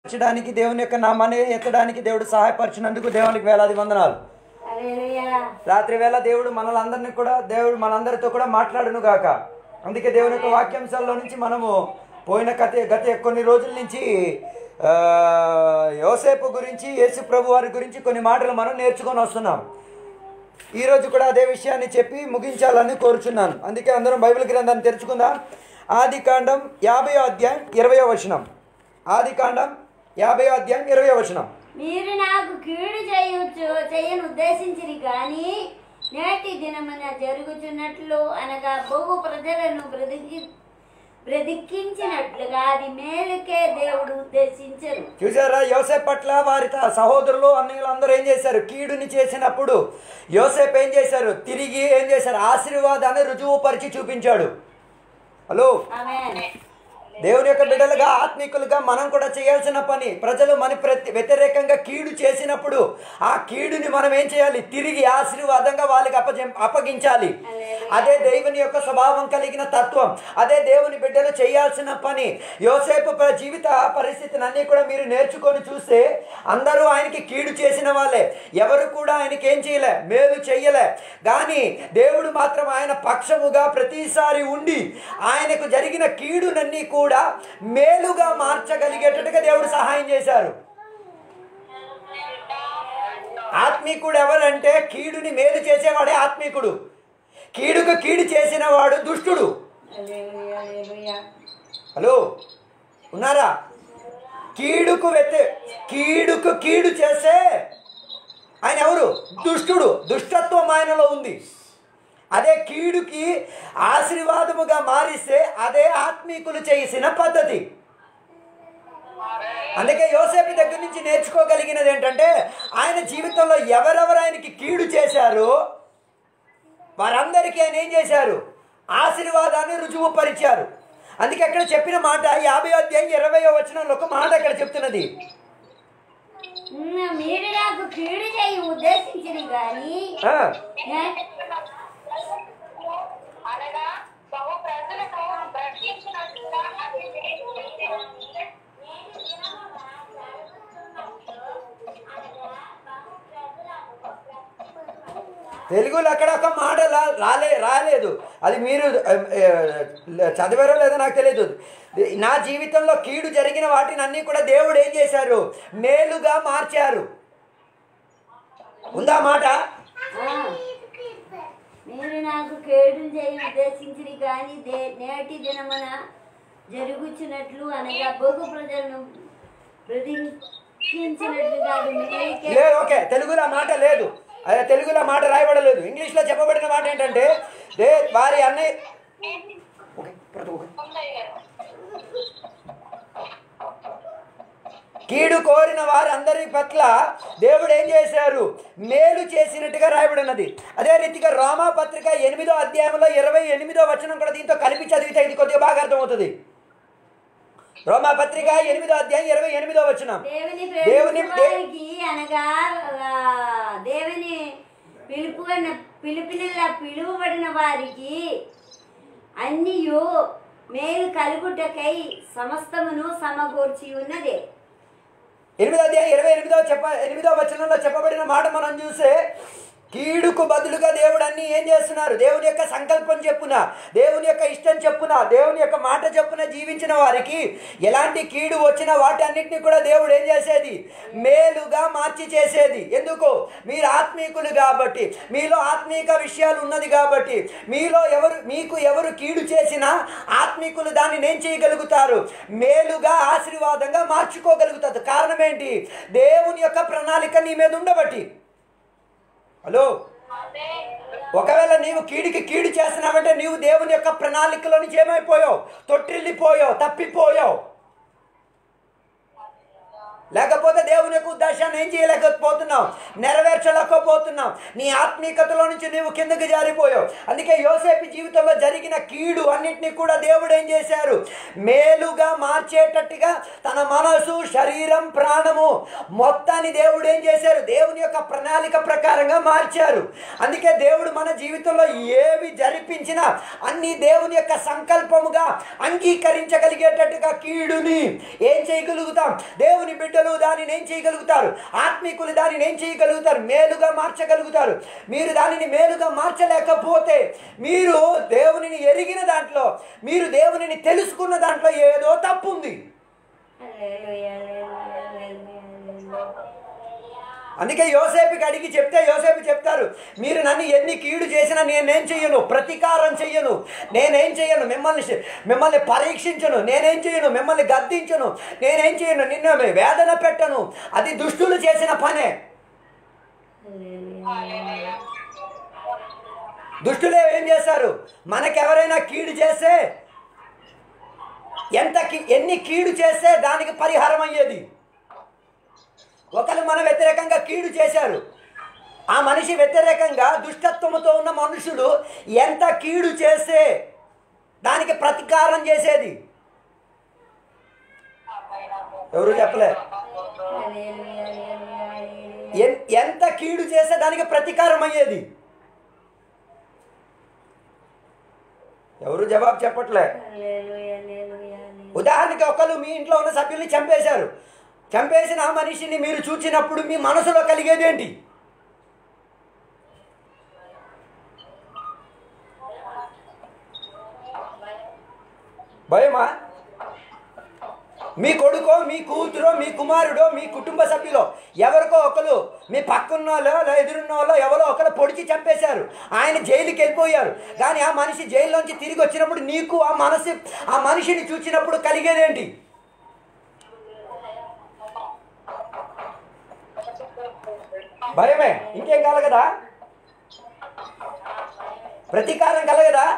మార్చడానికి దేవుని యొక్క నామాన్ని ఎత్తడానికి దేవుడు సహాయపరిచినందుకు దేవునికి వేలాది వందనాలు హల్లెలూయా రాత్రి వేళ దేవుడు మనలందరినీ కూడా దేవుడు మనందరితో కూడా మాట్లాడును గాక అందుకే దేవుని యొక్క వాక్యాంశాల్లో నుంచి మనము పోయిన గత గత కొన్ని రోజుల నుంచి ఆ, యోసేపు గురించి యేసు ప్రభు వారి గురించి కొన్ని మాటలు మనం నేర్చుకొని వస్తున్నాం ఈరోజు కూడా అదే విషయాన్ని చెప్పి ముగించాలని కోరుచున్నాను అందుకే అందరం బైబిల్ గ్రంథాన్ని తెరుచుకుందాం ఆది కాండం యాభై అధ్యాయం ఇరవై వచనం ఆది కాండం యాభై అధ్యాయం ఇరవై వచనం మీరు నాకు కీడు చేయవచ్చు చేయను ఉద్దేశించిరి కానీ నేటి దినమున జరుగుతున్నట్లు అనగా బహు ప్రజలను బ్రతికి బ్రతికించినట్లుగా అది మేలుకే దేవుడు ఉద్దేశించరు చూసారా యోసేపు పట్ల వారి త- సహోదరులు అన్నయ్యలు అందరూ ఏం చేశారు కీడుని చేసినప్పుడు యోసేపు ఏం చేశారు తిరిగి ఏం చేశారు ఆశీర్వాదాన్ని రుజువు పరిచి చూపించాడు హలో ఆమేన్ దేవుని యొక్క బిడ్డలుగా ఆత్మికులుగా మనం కూడా చేయాల్సిన పని ప్రజలు మన ప్రతి వ్యతిరేకంగా కీడు చేసినప్పుడు ఆ కీడుని మనం ఏం చేయాలి తిరిగి ఆశీర్వాదంగా వాళ్ళకి అప్పజ అప్పగించాలి అదే దేవుని యొక్క స్వభావం కలిగిన తత్వం అదే దేవుని బిడ్డలు చేయాల్సిన పని యోసేపు ప్ర- జీవిత పరిస్థితిని అన్ని కూడా మీరు నేర్చుకొని చూస్తే అందరూ ఆయనకి కీడు చేసిన వాళ్ళే ఎవరు కూడా ఆయనకి ఏం చేయలే మేలు చెయ్యలే కానీ దేవుడు మాత్రం ఆయన పక్షముగా ప్రతిసారి ఉండి ఆయనకు జరిగిన కీడునన్నీ కూడా మేలుగా మార్చగలిగేటట్టుగా దేవుడు సహాయం చేశారు ఆత్మీకుడు ఎవరంటే కీడుని మేలు చేసేవాడే ఆత్మీకుడు కీడుకు కీడు చేసిన వాడు దుష్టుడు హల్లెలూయా హల్లెలూయా హలో ఉన్నారా కీడుకు వ్యతి కీడుకు కీడు చేసే ఆయన ఎవరు దుష్టుడు దుష్టత్వం ఆయనలో ఉంది అదే కీడుకి ఆశీర్వాదముగా మారిస్తే అదే ఆత్మీకులు చేసిన పద్ధతి అందుకే యోసేపు దగ్గర నుంచి నేర్చుకోగలిగినది ఏంటంటే ఆయన జీవితంలో ఎవరెవరు ఆయనకి కీడు చేశారో వారందరికీ ఆయన ఏం చేశారు ఆశీర్వాదాన్ని రుజువు పరిచారు అందుకే అక్కడ చెప్పిన మాట యాభై అధ్యాయం ఇరవై వచనంలో ఒక మాట అక్కడ చెప్తున్నది ఉమ్, మీరు నాకు కీడు చేయి ఉద్దేశించిరి కానీ ఆ, నే- అనగా బహు ప్రజలను బ్రతికించినట్లుగా అది మేలు చేసేది. తెలుగులో అక్కడ ఒక మాట లా- రాలే రాలేదు అది మీరు ఆ, ఆ, చదివారో లేదో నాకు తెలియదు నా జీవితంలో కీడు జరిగిన వాటిని అన్నీ కూడా దేవుడు ఏం చేశారు మేలుగా మార్చారు ఉందా మాట ఆ, మీరు నాకు కేడు చేయి ఉద్దేశించిరి కానీ దే- నేటి దినమున జరుగుచున్నట్లు అనగా బహు ప్రజలను బ్రతికించినట్లుగా అది మేలుకే లేదు ఓకే తెలుగులో ఆ మాట లేదు అదే తెలుగులో ఆ మాట రాయబడలేదు ఇంగ్లీష్లో చెప్పబడిన మాట ఏంటంటే దే వారి అన్నయ్య ఓకే, ప్రతి ఒక్క- ఉందయ్య గారు. కీడు కోరిన వారందరి పట్ల దేవుడు ఏం చేశారు మేలు చేసినట్టుగా రాయబడినది అదే రీతిగా రోమా పత్రిక ఎనిమిదో అధ్యాయంలో ఇరవై ఎనిమిదో వచనం కూడా దీంతో కలిపి చదివితే ఇది కొద్దిగా బాగా అర్థమవుతుంది రోమా పత్రిక ఎనిమిదో అధ్యాయం ఇరవై ఎనిమిదో వచనం దేవుని దేవుని ప్రేమించు వారికి అనగా ఆ, దేవుని పిలుపు పిలుపునిలా పిలువబడిన వారికి అన్నియు మేలు కలుగుటకై సమస్తమును సమకూర్చి ఉన్నదే ఎనిమిదో అధ్యాయం ఇరవై ఎనిమిదో చెప్ప ఎనిమిదో వచనంలో చెప్పబడిన మాట మనం చూస్తే కీడుకు బదులుగా దేవుడు అన్ని ఏం చేస్తున్నారు దేవుని యొక్క సంకల్పం చెప్పున దేవుని యొక్క ఇష్టం చెప్పున దేవుని యొక్క మాట చెప్పున జీవించిన వారికి ఎలాంటి కీడు వచ్చినా వాటి అన్నిటిని కూడా దేవుడు ఏం చేసేది మేలుగా మార్చి చేసేది ఎందుకు మీరు ఆత్మీకులు కాబట్టి మీలో ఆత్మీక విషయాలు ఉన్నది కాబట్టి మీలో ఎవరు మీకు ఎవరు కీడు చేసినా ఆత్మీకులు దాన్ని ఏం చేయగలుగుతారు మేలుగా ఆశీర్వాదంగా మార్చుకోగలుగుతారు కారణం ఏంటి దేవుని యొక్క ప్రణాళిక నీ మీద ఉండబట్టి హలో ఒకవేళ నీవు కీడికి కీడు చేస్తున్నావంటే నీవు దేవుని యొక్క ప్రణాళికలో నుంచి ఏమైపోయావు తొట్టిల్లిపోయావు తప్పిపోయావు లేకపోతే దేవుని యొక్క ఉద్దేశాన్ని ఏం చేయలేకపోతున్నాం నెరవేర్చలేకపోతున్నాం నీ ఆత్మీయతలో నుంచి నీవు కిందకి జారిపోయావు అందుకే యోసేపు జీవితంలో జరిగిన కీడు అన్నిటినీ కూడా దేవుడు ఏం చేశారు మేలుగా మార్చేటట్టుగా తన మనసు శరీరం ప్రాణము మొత్తాన్ని దేవుడు ఏం చేశారు దేవుని యొక్క ప్రణాళిక ప్రకారంగా మార్చారు అందుకే దేవుడు మన జీవితంలో ఏవి జరిపించినా అన్ని దేవుని యొక్క సంకల్పముగా అంగీకరించగలిగేటట్టుగా కీడుని ఏం చేయగలుగుతాం దేవుని బిడ్డలు దానిని ఏం చేయగలుగుతారు ఆత్మీకులు దానిని ఏం చేయగలుగుతారు మేలుగా మార్చగలుగుతారు మీరు దానిని మేలుగా మార్చలేకపోతే మీరు దేవునిని ఎరిగిన దాంట్లో మీరు దేవునిని తెలుసుకున్న దాంట్లో ఏదో తప్పు ఉంది హల్లెలూయా, హల్లెలూయా, హల్లెలూయా, హల్లెలూయా. అందుకే యోసేపుకి అడిగి చెప్తే యోసేపు చెప్తారు మీరు నన్ను ఎన్ని కీడు చేసినా నేనేం చెయ్యను ప్రతీకారం చెయ్యను నేనేం చెయ్యను మిమ్మల్ని శ- మిమ్మల్ని పరీక్షించను నేనేం చెయ్యను మిమ్మల్ని గద్దించను నేనేం చేయను నిన్ను వేదన పెట్టను అది దుష్టులు చేసిన పనే హల్లెలూయా. దుష్టులే ఏం చేశారు మనకెవరైనా కీడు చేస్తే ఎంత కీ- ఎన్ని కీడు చేస్తే దానికి పరిహారం అయ్యేది ఒకరు మన వ్యతిరేకంగా కీడు చేశారు ఆ మనిషి వ్యతిరేకంగా దుష్టత్వముతో ఉన్న మనుషులు ఎంత కీడు చేస్తే దానికి ప్రతీకారం చేసేది ఎవరు చెప్పలే హల్లెలూయా, హల్లెలూయా, హల్లెలూయా. ఎన్- ఎంత కీడు చేస్తే దానికి ప్రతీకారం అయ్యేది ఎవరు జవాబు చెప్పట్లే హల్లెలూయా, హల్లెలూయా, హల్లెలూయా. ఉదాహరణకి ఒకరు మీ ఇంట్లో ఉన్న సభ్యుల్ని చంపేశారు చంపేసిన ఆ మనిషిని మీరు చూచినప్పుడు మీ మనసులో కలిగేది ఏంటి భయమా మీ కొడుకో మీ కూతురో మీ కుమారుడో మీ కుటుంబ సభ్యులో ఎవరికో ఒకరు మీ పక్కన్న వాళ్ళో లేదా ఎదురున్న వాళ్ళో ఎవరో ఒకరు పొడిచి చంపేశారు ఆయన జైలుకి వెళ్ళిపోయారు కానీ ఆ మనిషి జైల్లోంచి తిరిగి వచ్చినప్పుడు నీకు ఆ మనసు ఆ మనిషిని చూసినప్పుడు కలిగేదేంటి భయమే ఇంకేం కలగదా ప్రతీకారం కలగదా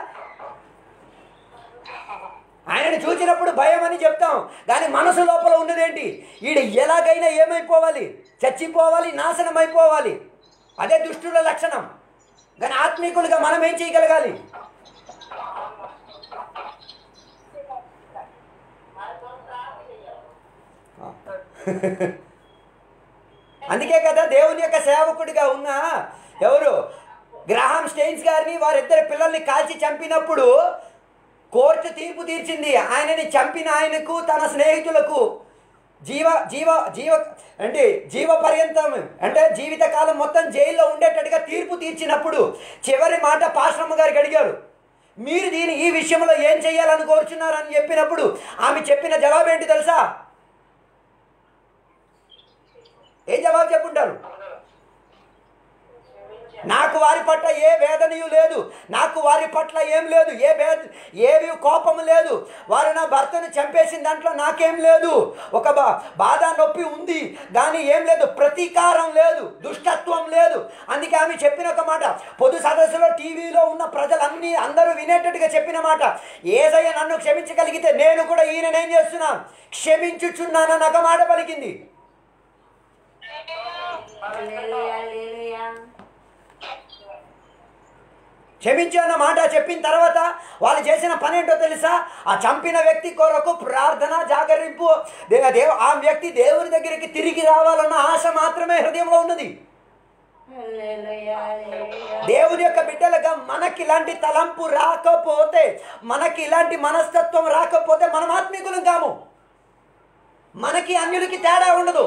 ఆయనని చూసినప్పుడు భయం అని చెప్తాం కానీ మనసు లోపల ఉన్నదేంటి ఈడు ఎలాగైనా ఏమైపోవాలి చచ్చిపోవాలి నాశనం అయిపోవాలి అదే దుష్టుల లక్షణం కానీ ఆత్మీకులుగా మనం ఏం చేయగలగాలి అందుకే కదా దేవుని యొక్క సేవకుడిగా ఉన్న ఎవరు గ్రాహం స్టెయిన్స్ గారిని వారిద్దరి పిల్లల్ని కాల్చి చంపినప్పుడు కోర్టు తీర్పు తీర్చింది ఆయనని చంపిన ఆయనకు తన స్నేహితులకు జీవ జీవ జీవ అంటే జీవ పర్యంతం అంటే జీవితకాలం మొత్తం జైల్లో ఉండేటట్టుగా తీర్పు తీర్చినప్పుడు చివరి మాట పాశ్రమ గారికి అడిగారు మీరు దీని ఈ విషయంలో ఏం చేయాలని కోరుచున్నారని చెప్పినప్పుడు ఆమె చెప్పిన జవాబు ఏంటి తెలుసా ఏం జవాబు చెప్పుంటారు నాకు వారి పట్ల ఏ వేదనయు లేదు నాకు వారి పట్ల ఏం లేదు ఏ వేద ఏవి కోపం లేదు వారు నా భర్తను చంపేసిన దాంట్లో నాకేం లేదు ఒక బా బాధ నొప్పి ఉంది కానీ ఏం లేదు ప్రతీకారం లేదు దుష్టత్వం లేదు అందుకే ఆమె చెప్పిన ఒక మాట పొదు సదస్సులో టీవీలో ఉన్న ప్రజలన్నీ అందరూ వినేటట్టుగా చెప్పిన మాట ఏదయ్య నన్ను క్షమించగలిగితే నేను కూడా ఈయన ఏం చేస్తున్నాను క్షమించుచున్నానని ఒక మాట పలికింది హల్లెలూయా, హల్లెలూయా. క్షమించు అన్న మాట చెప్పిన తర్వాత వాళ్ళు చేసిన పని ఏంటో తెలుసా ఆ చంపిన వ్యక్తి కొరకు ప్రార్థన జాగరింపు దే- దేవ ఆ వ్యక్తి దేవుని దగ్గరికి తిరిగి రావాలన్న ఆశ మాత్రమే హృదయంలో ఉన్నది హల్లెలూయా, హల్లెలూయా. దేవుని యొక్క బిడ్డలుగా మనకి ఇలాంటి తలంపు రాకపోతే మనకి ఇలాంటి మనస్తత్వం రాకపోతే మనం ఆత్మీకులం కాము మనకి అన్యులకి తేడా ఉండదు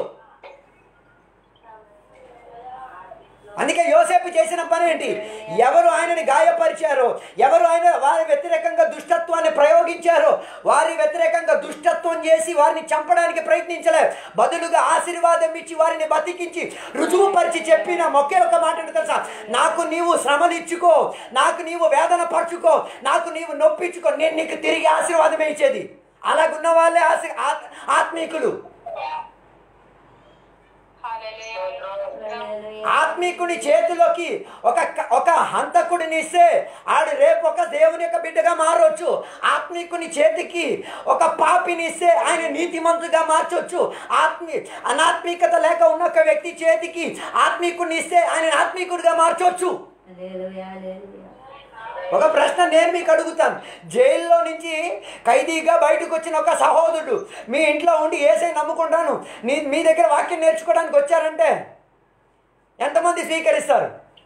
అందుకే యోసేపు చేసిన పని ఏంటి ఎవరు ఆయనని గాయపరిచారో ఎవరు ఆయన వారి వ్యతిరేకంగా దుష్టత్వాన్ని ప్రయోగించారో వారి వ్యతిరేకంగా దుష్టత్వం చేసి వారిని చంపడానికి ప్రయత్నించలే బదులుగా ఆశీర్వాదం ఇచ్చి వారిని బతికించి రుజువుపరిచి చెప్పిన ఒకే ఒక మాట ఏంటో తెలుసా నాకు నీవు శ్రమలు ఇచ్చుకో నాకు నీవు వేదన పరచుకో నాకు నీవు నొప్పించుకో నేను నీకు తిరిగి ఆశీర్వాదమే ఇచ్చేది అలాగున్న వాళ్ళే ఆశ ఆత్- ఆత్మీకులు Hallelujah. హల్లెలూయా, ఆత్మీకుని చేతిలోకి ఒక ఒక హంతకుడిని ఇస్తే ఆడు రేపు ఒక దేవుని యొక్క బిడ్డగా మారవచ్చు ఆత్మీకుని చేతికి ఒక పాపిని ఇస్తే ఆయన నీతిమంతుగా మార్చవచ్చు ఆత్మీ అనాత్మీకత లేక ఉన్న ఒక వ్యక్తి చేతికి ఆత్మీకుడిని ఇస్తే ఆయన ఆత్మీకుడిగా మార్చవచ్చు హల్లెలూయా హల్లెలూయా ఒక ప్రశ్న నేను మీకు అడుగుతాను జైల్లో నుంచి ఖైదీగా బయటకు వచ్చిన ఒక సహోదరుడు మీ ఇంట్లో ఉండి ఏసై నమ్ముకుంటాను నీ మీ దగ్గర వాక్యం నేర్చుకోవడానికి వచ్చారంటే ఎంతమంది స్వీకరిస్తారు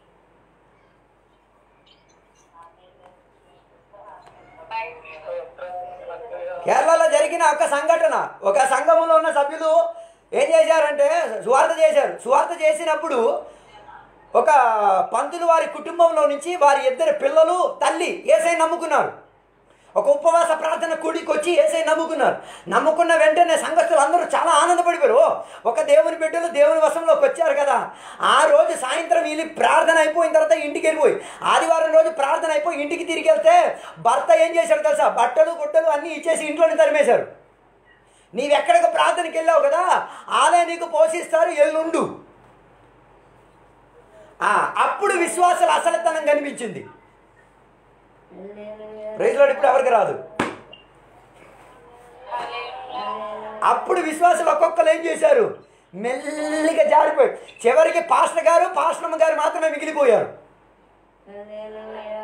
కేరళలో జరిగిన ఒక సంఘటన ఒక సంఘములో ఉన్న సభ్యులు ఏం చేశారంటే సువార్త చేశారు సువార్త చేసినప్పుడు ఒక పంతులు వారి కుటుంబంలో నుంచి వారి ఇద్దరు పిల్లలు తల్లి ఏసై నమ్ముకున్నారు ఒక ఉపవాస ప్రార్థన కూడికి వచ్చి ఏసై నమ్ముకున్నారు నమ్ముకున్న వెంటనే సంఘస్థులు అందరూ చాలా ఆనందపడిపోయారు "ఓ, ఒక దేవుని బిడ్డలు దేవుని వశంలోకి వచ్చారు కదా ఆ రోజు సాయంత్రం వీళ్ళు ప్రార్థన అయిపోయిన తర్వాత ఇంటికి వెళ్ళిపోయి ఆదివారం రోజు ప్రార్థన అయిపోయి ఇంటికి తిరిగి వెళ్తే భర్త ఏం చేశాడు తెలుసా బట్టలు గుట్టలు అన్నీ ఇచ్చేసి ఇంట్లోనే తరిమేశారు నీవెక్కడికి ప్రార్థనకి వెళ్ళావు కదా ఆలయ నీకు పోషిస్తారు ఎల్లుండు ఆ, అప్పుడు విశ్వాసాల అసలతనం కనిపించింది హల్లెలూయా రైతులో ఇప్పుడు ఎవరికి రాదు అప్పుడు విశ్వాసాలు ఒక్కొక్కరు ఏం చేశారు మెల్లిగా జారిపోయి చివరికి పాస్టర్ గారు పాస్టమ్మ గారు మాత్రమే మిగిలిపోయారు హల్లెలూయా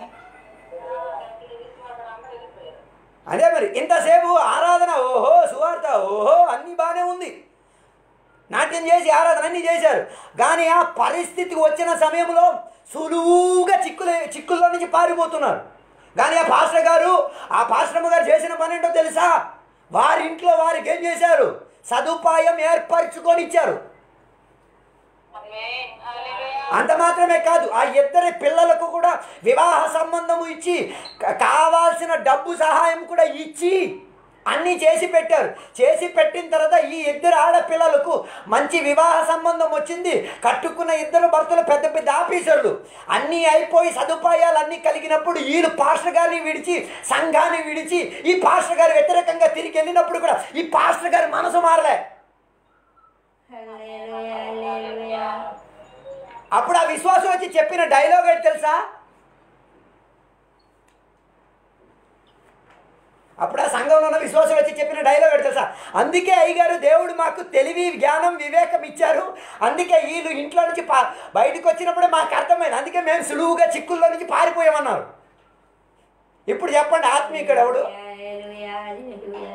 అదే మరి ఇంతసేపు ఆరాధన ఓహో సువార్త ఓహో అన్నీ బాగానే ఉంది నాట్యం చేసి ఆరాధన అన్నీ చేశారు కానీ ఆ పరిస్థితికి వచ్చిన సమయంలో సులువుగా చిక్కులు చిక్కుల్లో నుంచి పారిపోతున్నారు కానీ ఆ పాస్టర్ గారు ఆ పాస్టర్మ గారు చేసిన పని ఏంటో తెలుసా వారి ఇంట్లో వారికి ఏం చేశారు సదుపాయం ఏర్పరచుకొని ఇచ్చారు అంత మాత్రమే కాదు ఆ ఇద్దరి పిల్లలకు కూడా వివాహ సంబంధము ఇచ్చి క- కావాల్సిన డబ్బు సహాయం కూడా ఇచ్చి అన్నీ చేసి పెట్టారు చేసి పెట్టిన తర్వాత ఈ ఇద్దరు ఆడపిల్లలకు మంచి వివాహ సంబంధం వచ్చింది కట్టుకున్న ఇద్దరు భర్తలు పెద్ద పెద్ద ఆఫీసర్లు అన్నీ అయిపోయి సదుపాయాలు అన్నీ కలిగినప్పుడు వీళ్ళు పాస్టర్ గారిని విడిచి సంఘాన్ని విడిచి ఈ పాస్టర్ గారు వ్యతిరేకంగా తిరిగి వెళ్ళినప్పుడు కూడా ఈ పాస్టర్ గారి మనసు మారలే హల్లెలూయా హల్లెలూయా అప్పుడు ఆ విశ్వాసం వచ్చి చెప్పిన డైలాగ్ ఏంటి తెలుసా అప్పుడు ఆ సంఘంలో ఉన్న విశ్వాసం వచ్చి చెప్పిన డైలాగ్ ఏంటి తెలుసా అందుకే అయ్యగారు దేవుడు మాకు తెలివి జ్ఞానం వివేకం ఇచ్చారు అందుకే వీళ్ళు ఇంట్లో నుంచి పా బయటకు వచ్చినప్పుడే మాకు అర్థమైంది అందుకే మేము సులువుగా చిక్కుల్లో నుంచి పారిపోయామన్నారు ఇప్పుడు చెప్పండి ఆత్మీయుడు ఎవడు హల్లెలూయా హల్లెలూయా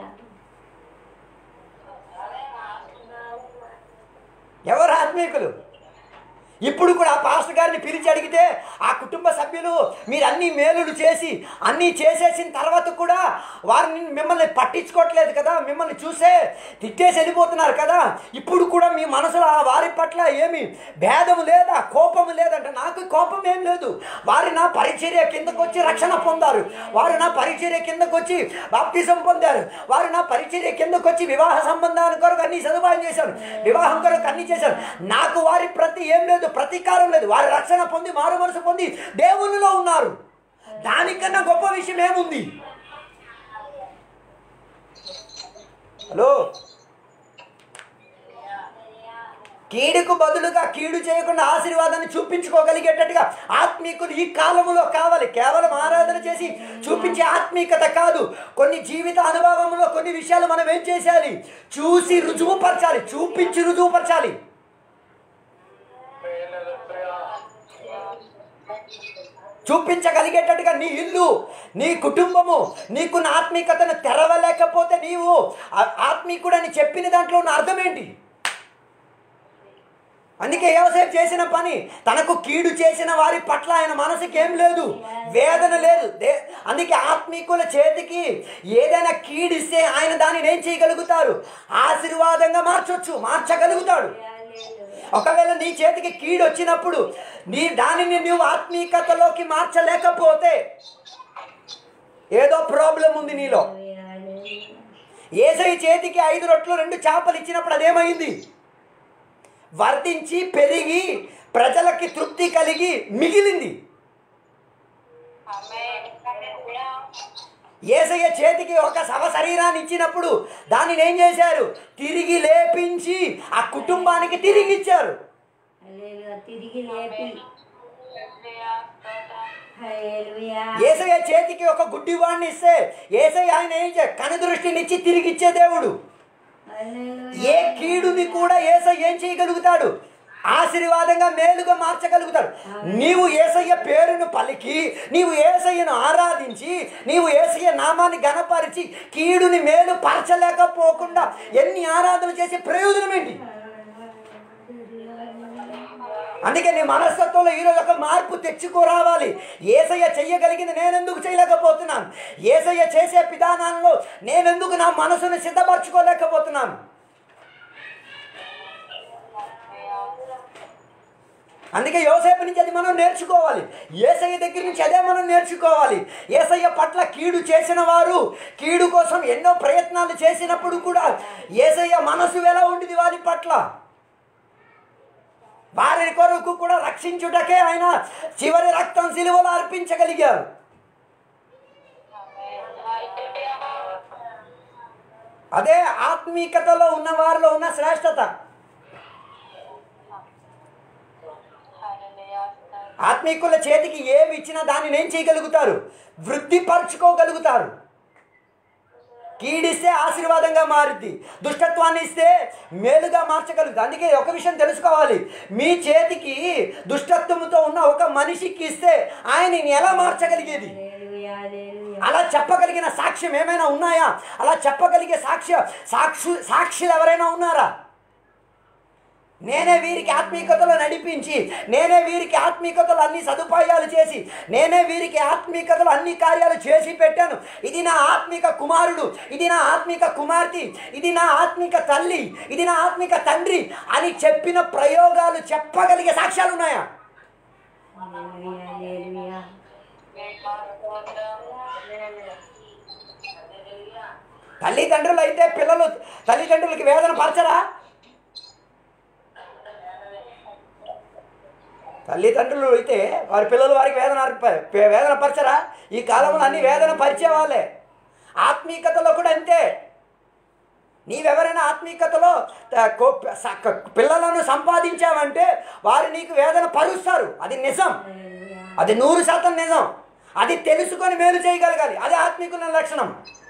ఎవరు ఆత్మీకులు ఇప్పుడు కూడా ఆ పాస్టర్ గారిని పిలిచి అడిగితే ఆ కుటుంబ సభ్యులు మీరు అన్ని మేలులు చేసి అన్నీ చేసేసిన తర్వాత కూడా వారిని మిమ్మల్ని పట్టించుకోవట్లేదు కదా మిమ్మల్ని చూసే తిట్టేసి వెళ్ళిపోతున్నారు కదా ఇప్పుడు కూడా మీ మనసులో ఆ వారి పట్ల ఏమి భేదం లేదా కోపం లేదంటే నాకు కోపం ఏం లేదు వారు నా పరిచర్య కిందకు వచ్చి రక్షణ పొందారు వారు నా పరిచర్య కిందకు వచ్చి బాప్తిజం పొందారు వారు నా పరిచర్య కిందకు వచ్చి వివాహ సంబంధాల కొరకు అన్ని సదుపాయం చేశారు వివాహం కొరకు అన్ని చేశారు నాకు వారి ప్రతి ఏం లేదు ప్రతీకారం లేదు వారి రక్షణ పొంది మారు మనసు పొంది దేవునిలో ఉన్నారు దానికన్నా గొప్ప విషయం ఏముంది హలో కీడుకు బదులుగా కీడు చేయకుండా ఆశీర్వాదాన్ని చూపించుకోగలిగేటట్టుగా ఆత్మీకులు ఈ కాలంలో కావాలి కేవలం ఆరాధన చేసి చూపించే ఆత్మీకత కాదు కొన్ని జీవిత అనుభవంలో కొన్ని విషయాలు మనం ఏం చేసేయాలి చూసి రుజువుపరచాలి చూపించి రుజువుపరచాలి చూపించగలిగేటట్టుగా నీ ఇల్లు నీ కుటుంబము నీకున్న ఆత్మీకతను తెరవలేకపోతే నీవు ఆ- ఆత్మీకుడని చెప్పిన దాంట్లో ఉన్న అర్థం ఏంటి అందుకే యోసేపు చేసిన పని తనకు కీడు చేసిన వారి పట్ల ఆయన మనసుకి ఏం లేదు వేదన లేదు దే అందుకే ఆత్మీకుల చేతికి ఏదైనా కీడిస్తే ఆయన దానిని ఏం చేయగలుగుతారు ఆశీర్వాదంగా మార్చొచ్చు మార్చగలుగుతాడు ఒకవేళ నీ చేతికి కీడు వచ్చినప్పుడు నీ దానిని నువ్వు ఆత్మీకతలోకి మార్చలేకపోతే ఏదో ప్రాబ్లం ఉంది నీలో ఏసై చేతికి ఐదు రొట్లు రెండు చేపలు ఇచ్చినప్పుడు అదేమైంది వర్ధించి పెరిగి ప్రజలకి తృప్తి కలిగి మిగిలింది ఏసయ్య చేతికి ఒక శవ శరీరాన్ని ఇచ్చినప్పుడు దానిని ఏం చేశారు తిరిగి లేపించి ఆ కుటుంబానికి తిరిగి ఇచ్చారు హల్లెలూయా తిరిగి లేపి హల్లెలూయా ఏసయ్య చేతికి ఒక గుడ్డివాడిని ఇస్తే ఏసయ్య ఆయన ఏం చే కనుదృష్టినిచ్చి తిరిగి ఇచ్చే దేవుడు హల్లెలూయా ఏ కీడుని కూడా ఏసయ్య ఏం చేయగలుగుతాడు ఆశీర్వాదంగా మేలుగా మార్చగలుగుతాడు నీవు ఏసయ్య పేరును పలికి నీవు ఏసయ్యను ఆరాధించి నీవు ఏసయ్య నామాన్ని గణపరిచి కీడుని మేలు పరచలేకపోకుండా ఎన్ని ఆరాధనలు చేసే ప్రయోజనం ఏంటి అందుకే నీ మనస్తత్వంలో ఈరోజు ఒక మార్పు తెచ్చుకోరావాలి ఏసయ్య చెయ్యగలిగింది నేనెందుకు చేయలేకపోతున్నాను ఏసయ్య చేసే విధానాల్లో నేనెందుకు నా మనసును సిద్ధపరచుకోలేకపోతున్నాను అందుకే యోసేపు నుంచి అది మనం నేర్చుకోవాలి ఏసయ్య దగ్గర నుంచి అదే మనం నేర్చుకోవాలి ఏసయ్య పట్ల కీడు చేసిన వారు కీడు కోసం ఎన్నో ప్రయత్నాలు చేసినప్పుడు కూడా ఏసయ్య మనసు ఎలా ఉండింది వారి పట్ల వారి కొరకు కూడా రక్షించుటకే ఆయన చివరి రక్తం సిలువలో అర్పించగలిగారు అదే ఆత్మీకతలో ఉన్న వారిలో ఉన్న శ్రేష్టత ఆత్మీకుల చేతికి ఏమి ఇచ్చినా దాన్ని ఏం చేయగలుగుతారు వృద్ధిపరచుకోగలుగుతారు కీడిస్తే ఆశీర్వాదంగా మారుద్ది దుష్టత్వాన్ని ఇస్తే మేలుగా మార్చగలుగుతుంది అందుకే ఒక విషయం తెలుసుకోవాలి మీ చేతికి దుష్టత్వంతో ఉన్న ఒక మనిషికి ఇస్తే ఆయనని ఎలా మార్చగలిగేది హల్లెలూయా హల్లెలూయా అలా చెప్పగలిగిన సాక్ష్యం ఏమైనా ఉన్నాయా అలా చెప్పగలిగే సాక్ష్య సాక్షు సాక్షులు ఎవరైనా ఉన్నారా నేనే వీరికి ఆత్మీయతలో నడిపించి నేనే వీరికి ఆత్మీయతలో అన్ని సదుపాయాలు చేసి నేనే వీరికి ఆత్మీయతలో అన్ని కార్యాలు చేసి పెట్టాను ఇది నా ఆత్మిక కుమారుడు ఇది నా ఆత్మిక కుమార్తె ఇది నా ఆత్మిక తల్లి ఇది నా ఆత్మిక తండ్రి అని చెప్పిన ప్రయోగాలు చెప్పగలిగే సాక్ష్యాలు ఉన్నాయా హల్లెలూయా హల్లెలూయా తల్లిదండ్రులు అయితే పిల్లలు తల్లిదండ్రులకి వేదన పరచరా తల్లిదండ్రులు అయితే వారి పిల్లలు వారికి వేదన అర్ప- వేదన పరచరా ఈ కాలంలో అన్ని వేదన పరిచే వాళ్ళే ఆత్మీయతలో కూడా అంతే నీవెవరైనా ఆత్మీయతలో త- కో- స- క- పిల్లలను సంపాదించావంటే వారు నీకు వేదన పరుస్తారు అది నిజం హల్లెలూయా అది నూరు శాతం నిజం అది తెలుసుకొని మేలు చేయగలగాలి అది ఆత్మీకుల లక్షణం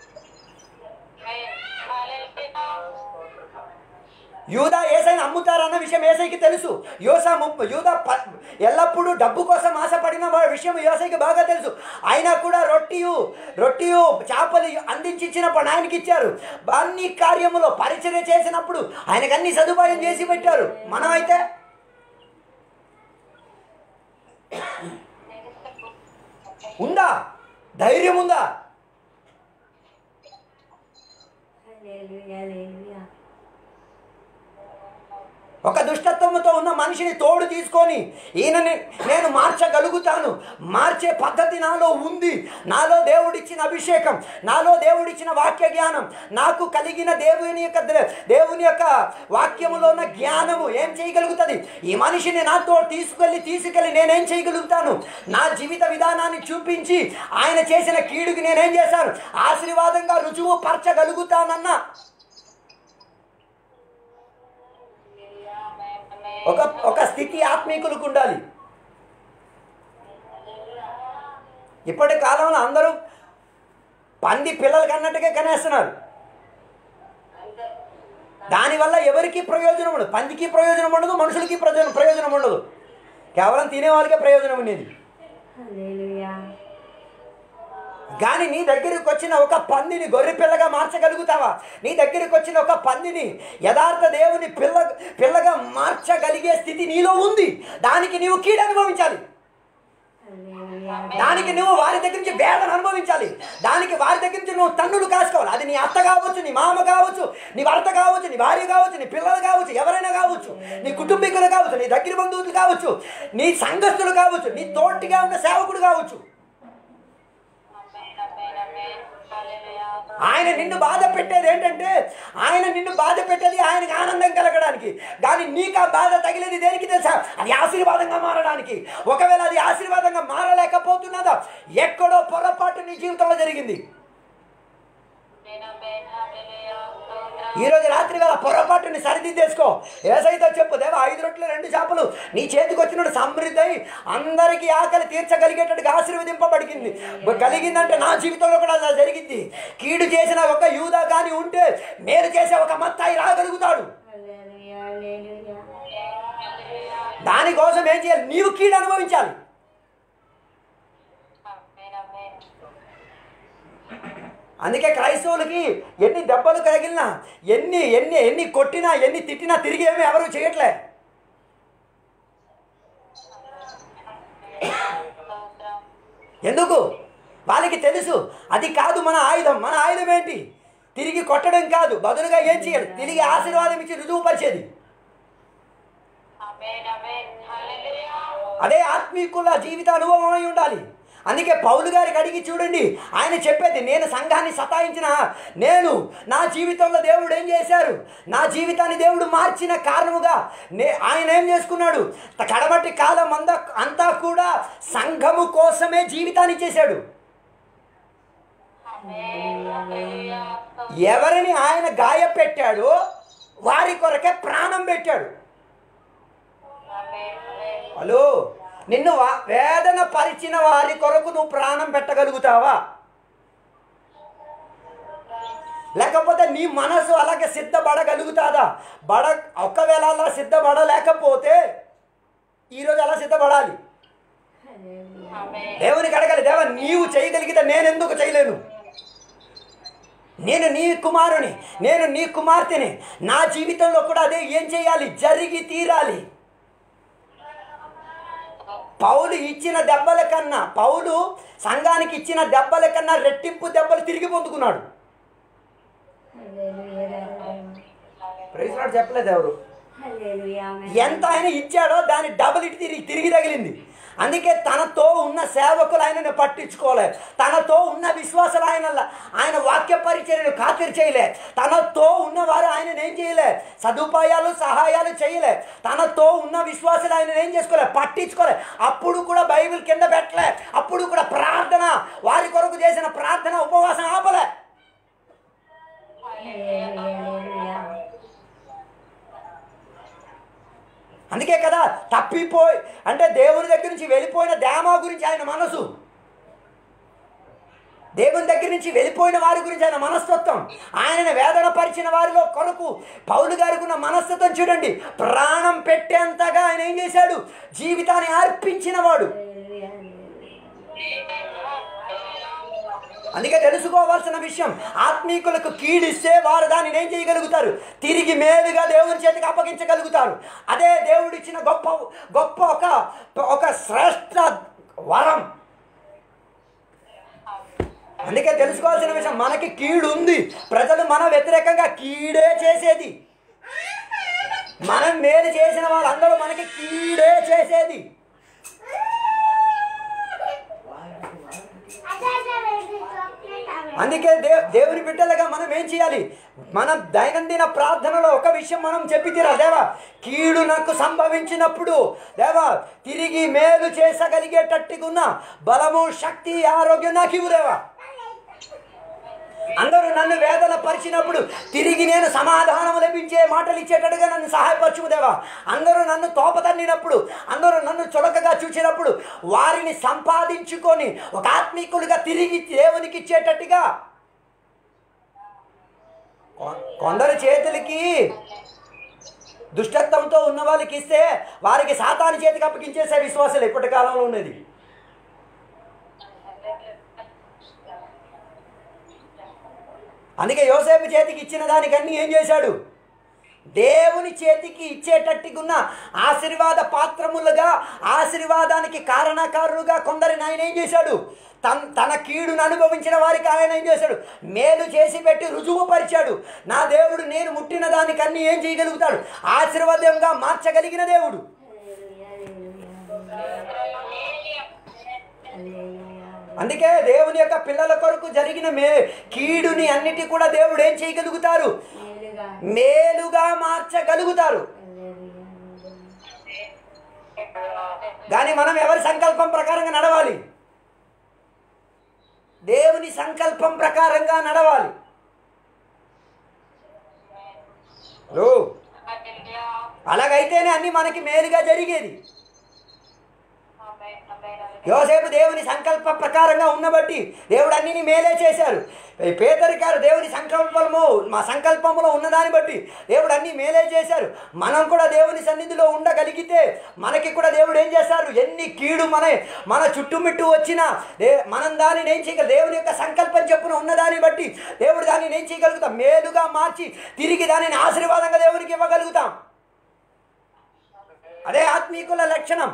యూదా ఏసైని అమ్ముతారన్న విషయం ఏసైకి తెలుసు యోసా ముప్పు యూదా ప ఎల్లప్పుడూ డబ్బు కోసం ఆశపడిన వా- విషయం యోసైకి బాగా తెలుసు అయినా కూడా రొట్టియు రొట్టియు చేపలు అందించి ఇచ్చినప్పుడు ఆయనకి ఇచ్చారు అన్ని కార్యములో పరిచర్య చేసినప్పుడు ఆయనకు అన్ని సదుపాయం చేసి పెట్టారు మనమైతే ఉందా ధైర్యం ఉందా హల్లెలూయా హల్లెలూయా ఒక దుష్టత్వంతో ఉన్న మనిషిని తోడు తీసుకొని ఈయనని నేను మార్చగలుగుతాను మార్చే పద్ధతి నాలో ఉంది నాలో దేవుడిచ్చిన అభిషేకం నాలో దేవుడిచ్చిన వాక్య జ్ఞానం నాకు కలిగిన దేవుని యొక్క దే- దేవుని యొక్క వాక్యములో ఉన్న జ్ఞానము ఏం చేయగలుగుతుంది ఈ మనిషిని నాతో తీసుకెళ్ళి తీసుకెళ్ళి నేనేం చేయగలుగుతాను నా జీవిత విధానాన్ని చూపించి ఆయన చేసిన కీడుకి నేనేం చేశాను ఆశీర్వాదంగా రుజువు పరచగలుగుతానన్న ఒక ఒక స్థితి ఆత్మీకులకు ఉండాలి ఇప్పటి కాలంలో అందరూ పంది పిల్లలు కన్నట్టుగా కనేస్తున్నారు దానివల్ల ఎవరికి ప్రయోజనం ఉండదు పందికి ప్రయోజనం ఉండదు మనుషులకి ప్రయోజనం ప్రయోజనం ఉండదు కేవలం తినే వాళ్ళకే ప్రయోజనం ఉండేది హల్లెలూయా కానీ నీ దగ్గరికి వచ్చిన ఒక పందిని గొర్రె పిల్లగా మార్చగలుగుతావా నీ దగ్గరికి వచ్చిన ఒక పందిని యథార్థ దేవుని పిల్ల పిల్లగా మార్చగలిగే స్థితి నీలో ఉంది దానికి నీవు కీడు అనుభవించాలి హల్లెలూయా దానికి నువ్వు వారి దగ్గర నుంచి వేదన అనుభవించాలి దానికి వారి దగ్గర నుంచి నువ్వు తన్నులు కాసుకోవాలి అది నీ అత్త కావచ్చు నీ మామ కావచ్చు నీ భర్త కావచ్చు నీ భార్య కావచ్చు నీ పిల్లలు కావచ్చు ఎవరైనా కావచ్చు నీ కుటుంబీకులు కావచ్చు నీ దగ్గర బంధువులు కావచ్చు నీ సంఘస్థులు కావచ్చు నీ తోటిగా ఉన్న సేవకుడు కావచ్చు ఆయన నిన్ను బాధ పెట్టేది ఏంటంటే ఆయన నిన్ను బాధ పెట్టేది ఆయనకి ఆనందం కలగడానికి కానీ నీకు ఆ బాధ తగిలేది దేనికి తెలుసా అది ఆశీర్వాదంగా మారడానికి ఒకవేళ అది ఆశీర్వాదంగా మారలేకపోతున్నదా ఎక్కడో పొరపాటు నీ జీవితంలో జరిగింది ఈ రోజు రాత్రి వేళ పొరపాటుని సరిదిద్దేసుకో ఏసైతో చెప్పు దేవా ఐదు రొట్టెలు రెండు చేపలు నీ చేతికి వచ్చినట్టు సమృద్ధి అయి అందరికీ ఆకలి తీర్చగలిగేటట్టుగా ఆశీర్వదింపబడిగింది కలిగిందంటే నా జీవితంలో కూడా అలా జరిగింది కీడు చేసిన ఒక యూదా కానీ ఉంటే మేలు చేసే ఒక మత్తాయి రాగలుగుతాడు హల్లెలూయా, హల్లెలూయా. దానికోసం ఏం చేయాలి నీవు కీడు అనుభవించాలి అందుకే క్రైస్తవులకి ఎన్ని దెబ్బలు తగిలినా ఎన్ని ఎన్ని ఎన్ని కొట్టినా ఎన్ని తిట్టినా తిరిగి ఏమీ ఎవరు చేయట్లే ఎందుకు వాళ్ళకి తెలుసు అది కాదు మన ఆయుధం మన ఆయుధం ఏంటి తిరిగి కొట్టడం కాదు బదులుగా ఏం చేయాలి తిరిగి ఆశీర్వాదం ఇచ్చి రుజువుపరిచేది అదే ఆత్మీకుల జీవిత అనుభవం అయి ఉండాలి అందుకే పౌలు గారికి అడిగి చూడండి ఆయన చెప్పేది నేను సంఘాన్ని సతాయించిన నేను నా జీవితంలో దేవుడు ఏం చేశారు నా జీవితాన్ని దేవుడు మార్చిన కారణముగా నే ఆయన ఏం చేసుకున్నాడు కడమటి కాలం అంతా అంతా కూడా సంఘము కోసమే జీవితాన్ని చేశాడు ఎవరిని ఆయన గాయపెట్టాడో వారి కొరకే ప్రాణం పెట్టాడు హలో నిన్ను వా- వేదన పరిచిన వారి కొరకు నువ్వు ప్రాణం పెట్టగలుగుతావా లేకపోతే నీ మనసు అలాగే సిద్ధపడగలుగుతాదా బడ ఒకవేళ అలా సిద్ధపడలేకపోతే ఈరోజు అలా సిద్ధపడాలి హల్లెలూయా. దేవునికి అడగాలి దేవా నీవు చేయగలిగితే నేను ఎందుకు చేయలేను నేను నీ కుమారుని నేను నీ కుమార్తెని నా జీవితంలో కూడా అదే ఏం చేయాలి జరిగి తీరాలి పౌలు ఇచ్చిన దెబ్బల కన్నా పౌలు సంఘానికి ఇచ్చిన దెబ్బల కన్నా రెట్టింపు దెబ్బలు తిరిగి పొందుకున్నాడు హల్లెలూయా, హల్లెలూయా. ప్రైజ్ లార్డ్ చెప్పలేదు ఎవరు హల్లెలూయా, ఆమేన్. ఎంత ఆయన ఇచ్చాడో దాని డబుల్ ఇటు తిరిగి తిరిగి తగిలింది అందుకే తనతో ఉన్న సేవకులు ఆయనను పట్టించుకోలే తనతో ఉన్న విశ్వాసాలు ఆయన ఆయన వాక్య పరిచర్యను ఖాతిరి చేయలే తనతో ఉన్నవారు ఆయన ఏం చేయలే సదుపాయాలు సహాయాలు చేయలే తనతో ఉన్న విశ్వాసాలు ఆయన ఏం చేసుకోలే పట్టించుకోలే అప్పుడు కూడా బైబిల్ కింద పెట్టలే అప్పుడు కూడా ప్రార్థన వారి కొరకు చేసిన ప్రార్థన ఉపవాసం ఆపలే హల్లెలూయా, హల్లెలూయా. అందుకే కదా తప్పిపోయి అంటే దేవుని దగ్గర నుంచి వెళ్ళిపోయిన దేమా గురించి ఆయన మనసు దేవుని దగ్గర నుంచి వెళ్ళిపోయిన వారి గురించి ఆయన మనస్తత్వం ఆయనను వేదన పరిచిన వారిలో కొరకు పౌలు గారికి ఉన్న మనస్తత్వం చూడండి ప్రాణం పెట్టేంతగా ఆయన ఏం చేశాడు జీవితాన్ని అర్పించిన వాడు హల్లెలూయా, హల్లెలూయా. అందుకే తెలుసుకోవాల్సిన విషయం ఆత్మీకులకు కీడిస్తే వారు దానిని ఏం చేయగలుగుతారు తిరిగి మేలుగా దేవుని చేతికి అప్పగించగలుగుతారు అదే దేవుడిచ్చిన గొప్ప గొప్ప ఒక ఒక శ్రేష్ట వరం అందుకే తెలుసుకోవాల్సిన విషయం మనకి కీడు ఉంది ప్రజలు మన వ్యతిరేకంగా కీడే చేసేది మనం మేలు చేసిన వాళ్ళందరూ మనకి కీడే చేసేది అందుకే దే దేవుని బిడ్డలుగా మనం ఏం చేయాలి మనం దైనందిన ప్రార్థనలో ఒక విషయం మనం చెప్పి తీరా దేవా కీడు నాకు సంభవించినప్పుడు దేవా తిరిగి మేలు చేసగలిగేటట్టుగా ఉన్న బలము శక్తి ఆరోగ్యం నాకు ఇవ్వు దేవా అందరూ నన్ను వేదన పరిచినప్పుడు తిరిగి నేను సమాధానం లభించే మాటలు ఇచ్చేటట్టుగా నన్ను సహాయపరచుము దేవా అందరూ నన్ను తోపతన్నినప్పుడు అందరూ నన్ను చులకగా చూసినప్పుడు వారిని సంపాదించుకొని ఒక ఆత్మీకులుగా తిరిగి దేవునికి ఇచ్చేటట్టుగా కొ- కొందరు చేతులకి దుష్టత్వంతో ఉన్న వాళ్ళకి ఇస్తే వారికి సాతాను చేతికి అప్పగించేసే విశ్వాసాలు ఇప్పటి కాలంలో ఉన్నది అందుకే యోసేపు చేతికి ఇచ్చిన దానికన్నీ ఏం చేశాడు దేవుని చేతికి ఇచ్చేటట్టుకున్న ఆశీర్వాద పాత్రములుగా ఆశీర్వాదానికి కారణకారులుగా కొందరిని ఆయన ఏం చేశాడు తన తన కీడును అనుభవించిన వారికి ఆయన ఏం చేశాడు మేలు చేసి పెట్టి రుజువు పరిచాడు నా దేవుడు నేను ముట్టిన దానికన్నీ ఏం చేయగలుగుతాడు ఆశీర్వాదంగా మార్చగలిగిన దేవుడు అందుకే దేవుని యొక్క పిల్లల కొరకు జరిగిన మే కీడుని అన్నిటి కూడా దేవుడు ఏం చేయగలుగుతారు మేలుగా మేలుగా మార్చగలుగుతారు కానీ మనం ఎవరి సంకల్పం ప్రకారంగా నడవాలి దేవుని సంకల్పం ప్రకారంగా నడవాలి లో అలాగైతేనే అన్ని మనకి మేలుగా జరిగేది యోసేపు దేవుని సంకల్ప ప్రకారంగా ఉన్నబట్టి దేవుడు అన్నిని మేలే చేశారు పేదరి గారు దేవుని సంకల్పము మా సంకల్పంలో ఉన్నదాన్ని బట్టి దేవుడు అన్ని మేలే చేశారు మనం కూడా దేవుని సన్నిధిలో ఉండగలిగితే మనకి కూడా దేవుడు ఏం చేశారు ఎన్ని కీడు మన మన చుట్టుముట్టు వచ్చినా దే మనం దానిని ఏం చేయగల దేవుని యొక్క సంకల్పం చెప్పున ఉన్నదాన్ని బట్టి దేవుడు దానిని ఏం చేయగలుగుతాం మేలుగా మార్చి తిరిగి దానిని ఆశీర్వాదంగా దేవునికి ఇవ్వగలుగుతాం అదే ఆత్మీకుల లక్షణం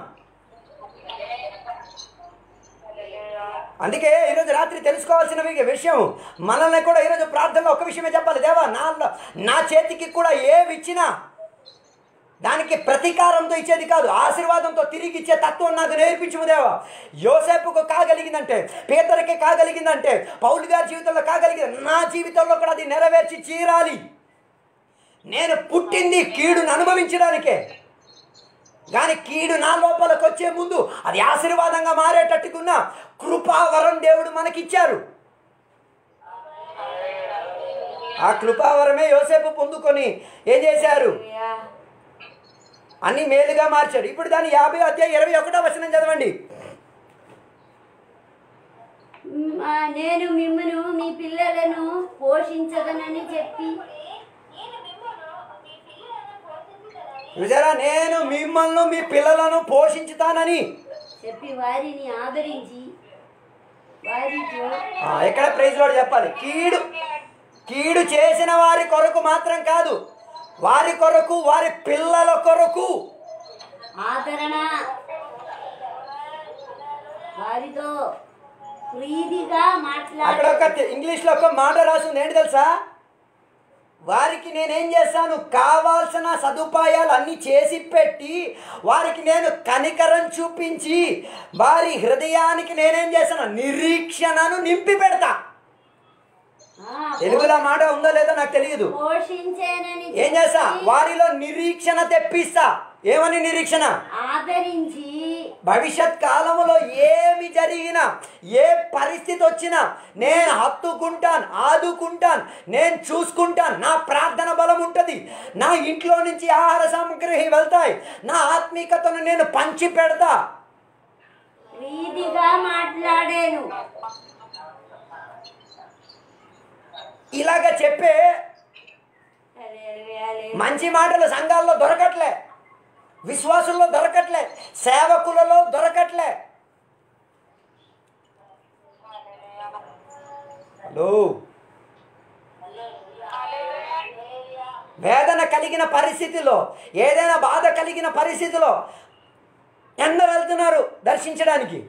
అందుకే ఈరోజు రాత్రి తెలుసుకోవాల్సిన వి- విషయం మనల్ని కూడా ఈరోజు ప్రార్థనలో ఒక విషయమే చెప్పాలి దేవా నా నా చేతికి కూడా ఏవి ఇచ్చినా దానికి ప్రతీకారంతో ఇచ్చేది కాదు ఆశీర్వాదంతో తిరిగి ఇచ్చే తత్వం నాకు నేర్పించము దేవా యోసేపుకు కాగలిగిందంటే పేదరికి కాగలిగిందంటే పౌలు గారి జీవితంలో కాగలిగింది నా జీవితంలో కూడా అది నెరవేర్చి చీరాలి నేను పుట్టింది కీడును అనుభవించడానికే కానీ కీడు నా లోపలికి వచ్చే ముందు అది ఆశీర్వాదంగా మారేటట్టుకున్న కృపావరం దేవుడు మనకిచ్చారు ఆ కృపావరమే యోసేపు పొందుకొని ఏం చేశారు హల్లెలూయా. అన్ని మేలుగా మార్చాడు ఇప్పుడు దాని యాభై అధ్యాయం ఇరవై ఒకటో వచనం చదవండి మ్, ఆ, నేను మిమ్మను మీ పిల్లలను పోషించదనని చెప్పి చూసారా నేను మిమ్మల్ని మీ పిల్లలను పోషించుతానని చెప్పి వారిని ఆదరించి వారితో ఆ, ఎక్కడ ప్రైజ్ లోడ్ చెప్పాలి కీడు కీడు చేసిన వారి కొరకు మాత్రం కాదు వారి కొరకు వారి పిల్లల కొరకు ఆదరణ వారితో ప్రీతిగా అక్కడ ఒక మాట్లాడి తె- ఇంగ్లీష్లో ఒక మాట రాసింది ఏంటి తెలుసా వారికి నేనేం చేస్తాను కావాల్సిన సదుపాయాలు అన్నీ చేసి పెట్టి వారికి నేను కనికరం చూపించి వారి హృదయానికి నేనేం చేస్తాను నిరీక్షణను నింపి పెడతా ఆ, తెలుగులో మాట ఉందో లేదో నాకు తెలియదు పోషించేనని ఏం చేస్తా చెప్పి వారిలో నిరీక్షణ తెప్పిస్తా ఏమని నిరీక్షణ ఆదరించి భవిష్యత్ కాలంలో ఏమి జరిగినా ఏ పరిస్థితి వచ్చినా నేను హత్తుకుంటాను ఆదుకుంటాను నేను చూసుకుంటాను నా ప్రార్థన బలం ఉంటుంది నా ఇంట్లో నుంచి ఆహార సామగ్రి వెళ్తాయి నా ఆత్మీకతను నేను పంచి పెడతా ప్రీతిగా మాట్లాడాను ఇలాగ చెప్పే హల్లెలూయా, హల్లెలూయా. మంచి మాటలు సంఘాల్లో దొరకట్లే విశ్వాసుల్లో దొరకట్లే సేవకులలో దొరకట్లే హలో వేదన కలిగిన పరిస్థితిలో ఏదైనా బాధ కలిగిన పరిస్థితిలో ఎందరు వెళ్తున్నారు దర్శించడానికి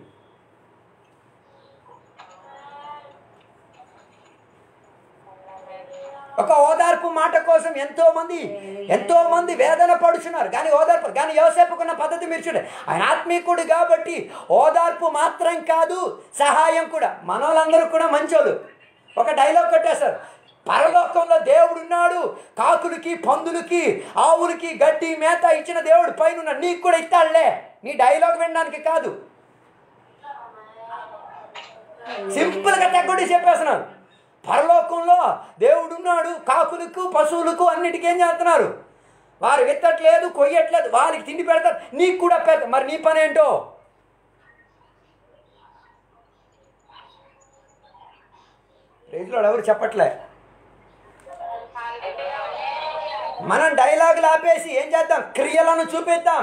ఒక ఓదార్పు మాట కోసం ఎంతో మంది ఎంతో మంది వేదన పడుచున్నారు కానీ ఓదార్పు కానీ యోసేపుకున్న పద్ధతి మీరు చూడండి ఆయన ఆత్మీకుడు కాబట్టి ఓదార్పు మాత్రం కాదు సహాయం కూడా మనోళ్ళందరూ కూడా మంచోళ్ళు ఒక డైలాగ్ కొట్టేశారు పరలోకంలో దేవుడు ఉన్నాడు కాకులకి పందులకి ఆవులకి గడ్డి మేత ఇచ్చిన దేవుడు పైన ఉన్నాడు. నీకు కూడా ఇస్తాడులే నీ డైలాగ్ వినడానికి కాదు సింపుల్గా తగ్గొడి చెప్పేస్తున్నారు పరలోకంలో దేవుడు ఉన్నాడు కాకులకు పశువులకు అన్నిటికీ ఏం చేస్తున్నారు వారు విత్తట్లేదు కొయ్యట్లేదు వారికి తిండి పెడతారు నీకు కూడా పెడతా మరి నీ పని ఏంటో రేజులో ఎవరు చెప్పట్లే మనం డైలాగులు ఆపేసి ఏం చేద్దాం క్రియలను చూపిద్దాం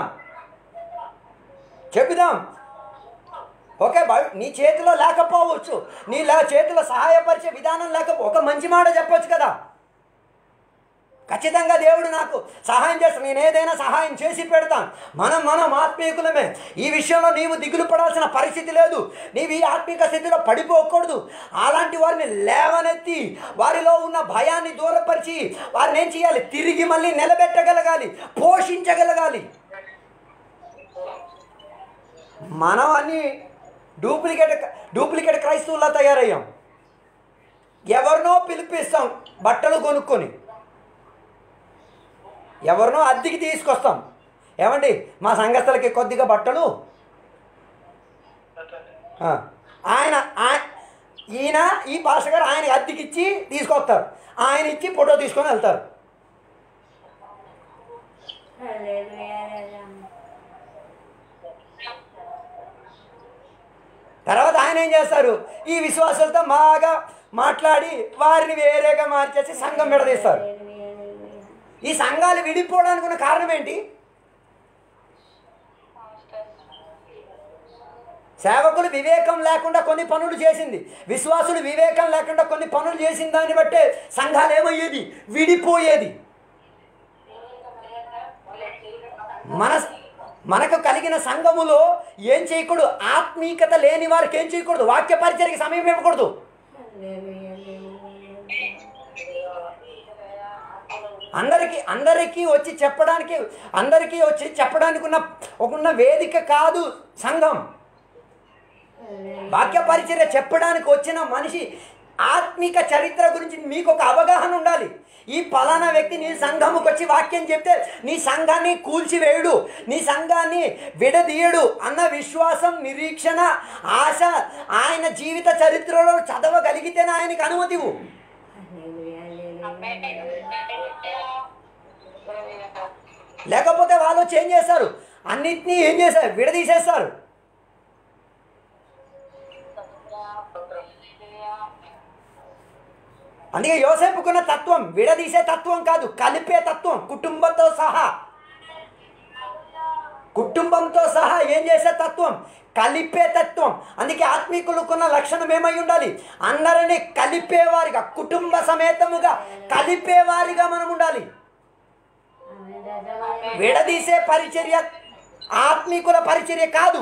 చెబుదాం ఓకే బా- నీ చేతిలో లేకపోవచ్చు నీ లా చేతిలో సహాయపరిచే విధానం లేక ఒక మంచి మాట చెప్పొచ్చు కదా ఖచ్చితంగా దేవుడు నాకు సహాయం చేస్తాను నేను ఏదైనా సహాయం చేసి పెడతాను మనం మనం ఆత్మీయులమే ఈ విషయంలో నీవు దిగులు పడాల్సిన పరిస్థితి లేదు నీవు ఈ ఆత్మీక స్థితిలో పడిపోకూడదు అలాంటి వారిని లేవనెత్తి వారిలో ఉన్న భయాన్ని దూరపరిచి వారిని ఏం చేయాలి తిరిగి మళ్ళీ నిలబెట్టగలగాలి పోషించగలగాలి మనం అన్ని డూప్లికేట్ డూప్లికేట్ క్రైస్తవుల్లా తయారయ్యాం ఎవరినో పిలిపిస్తాం బట్టలు కొనుక్కొని ఎవరినో అద్దెకి తీసుకొస్తాం ఏమండి మా సంఘస్థలకి కొద్దిగా బట్టలు ఆ, ఆయన ఆయ- ఈయన ఈ పాస్టర్ గారు ఆయన అద్దెకి ఇచ్చి తీసుకొస్తారు ఆయన ఇచ్చి ఫోటో తీసుకొని వెళ్తారు హల్లెలూయా రాజా తర్వాత ఆయన ఏం చేస్తారు ఈ విశ్వాసాలతో బాగా మాట్లాడి వారిని వేరేగా మార్చేసి సంఘం విడదీస్తారు హల్లెలూయా హల్లెలూయా ఈ సంఘాలు విడిపోవడానికి ఉన్న కారణం ఏంటి సేవకులు వివేకం లేకుండా కొన్ని పనులు చేసింది విశ్వాసులు వివేకం లేకుండా కొన్ని పనులు చేసిన దాన్ని బట్టే సంఘాలు ఏమయ్యేది విడిపోయేది మన మనకు కలిగిన సంఘములో ఏం చేయకూడదు ఆత్మీకత లేని వారికి ఏం చేయకూడదు వాక్య పరిచయకి సమయం ఇవ్వకూడదు హల్లెలూయా అందరికీ అందరికీ వచ్చి చెప్పడానికి అందరికీ వచ్చి చెప్పడానికి ఉన్న ఒక వేదిక కాదు సంఘం వాక్య పరిచర్య చెప్పడానికి వచ్చిన మనిషి ఆత్మిక చరిత్ర గురించి మీకు ఒక అవగాహన ఉండాలి ఈ పలానా వ్యక్తి నీ సంఘముకు వచ్చి వాక్యం చెప్తే నీ సంఘాన్ని కూల్చివేయడు నీ సంఘాన్ని విడదీయడు అన్న విశ్వాసం నిరీక్షణ ఆశ ఆయన జీవిత చరిత్రలో చదవగలిగితేనే ఆయనకి అనుమతి ఇవ్వు. హల్లెలూయా హల్లెలూయా లేకపోతే వాళ్ళు వచ్చి ఏం చేస్తారు అన్నిటినీ ఏం చేస్తారు విడదీసేస్తారు అందుకే యోసేపుకున్న తత్వం విడదీసే తత్వం కాదు కలిపే తత్వం కుటుంబంతో సహా కుటుంబంతో సహా ఏం చేసే తత్వం కలిపే తత్వం అందుకే ఆత్మీకులకున్న లక్షణం ఏమై ఉండాలి అందరినీ కలిపేవారిగా కుటుంబ సమేతముగా కలిపేవారిగా మనం ఉండాలి ఆమేన్ రాజా విడదీసే పరిచర్య ఆత్మీకుల పరిచర్య కాదు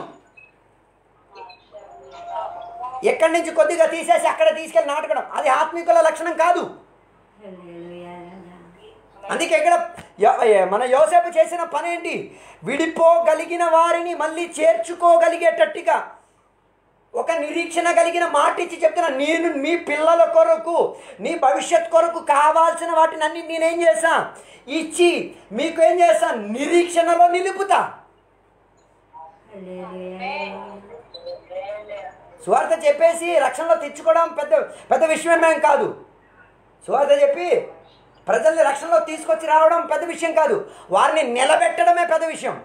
ఎక్కడి నుంచి కొద్దిగా తీసేసి అక్కడ తీసుకెళ్ళి నాటకడం అది ఆత్మీకుల లక్షణం కాదు హల్లెలూయా రాజా అందుకే ఇక్కడ యో- ఏ- మన యోసేపు చేసిన పని ఏంటి విడిపోగలిగిన వారిని మళ్ళీ చేర్చుకోగలిగేటట్టుగా ఒక నిరీక్షణ కలిగిన మాట ఇచ్చి చెప్తున్నా నేను మీ పిల్లల కొరకు నీ భవిష్యత్ కొరకు కావాల్సిన వాటిని అన్ని నేనేం చేశా ఇచ్చి మీకు ఏం చేస్తా నిరీక్షణలో నిలుపుతా హల్లెలూయా సువార్త చెప్పేసి రక్షణలో తెచ్చుకోవడం పెద్ద పెద్ద విషయమేం కాదు సువార్త చెప్పి ప్రజల్ని రక్షణలో తీసుకొచ్చి రావడం పెద్ద విషయం కాదు వారిని నిలబెట్టడమే పెద్ద విషయం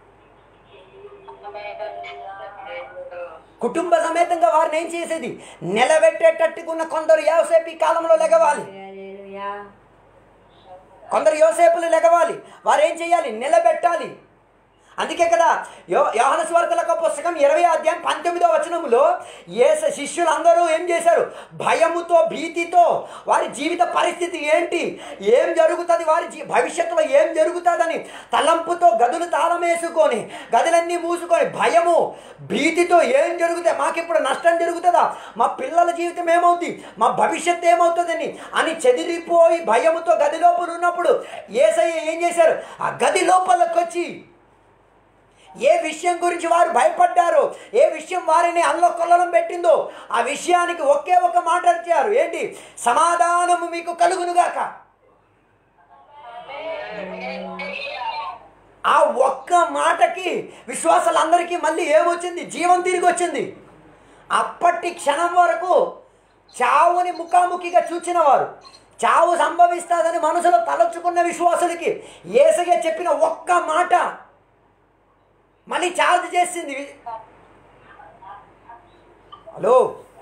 కుటుంబ సమేతంగా వారిని ఏం చేసేది నిలబెట్టేటట్టుగా ఉన్న కొందరు యోసేపు ఈ కాలంలో లెగవాలి హల్లెలూయా కొందరు యోసేపులు లెగవాలి వారు ఏం చేయాలి నిలబెట్టాలి అందుకే కదా యో యోహన స్వార్థలకు పుస్తకం ఇరవై అధ్యాయం పంతొమ్మిదో వచనములో ఏ శిష్యులందరూ ఏం చేశారు భయముతో భీతితో వారి జీవిత పరిస్థితి ఏంటి ఏం జరుగుతుంది వారి జీ భవిష్యత్తులో ఏం జరుగుతుందని తలంపుతో గదులు తాళమేసుకొని గదులన్నీ మూసుకొని భయము భీతితో ఏం జరుగుతాయి మాకు ఇప్పుడు నష్టం జరుగుతుందా మా పిల్లల జీవితం ఏమవుతుంది మా భవిష్యత్తు ఏమవుతుందని అని చెదిరిపోయి భయముతో గది లోపల ఉన్నప్పుడు ఏసయ్య ఏం చేశారు ఆ గది లోపలికి వచ్చి ఏ విషయం గురించి వారు భయపడ్డారో ఏ విషయం వారిని అల్లకొల్లలం పెట్టిందో ఆ విషయానికి ఒకే ఒక మాట ఇచ్చారు ఏంటి సమాధానము మీకు కలుగునుగాక ఆ ఒక్క మాటకి విశ్వాసాలందరికీ మళ్ళీ ఏమొచ్చింది జీవం తిరిగి వచ్చింది అప్పటి క్షణం వరకు చావుని ముఖాముఖిగా చూచిన వారు చావు సంభవిస్తుందని మనసులో తలచుకున్న విశ్వాసులకి ఏసగా చెప్పిన ఒక్క మాట మళ్ళీ ఛార్జ్ చేసింది హలో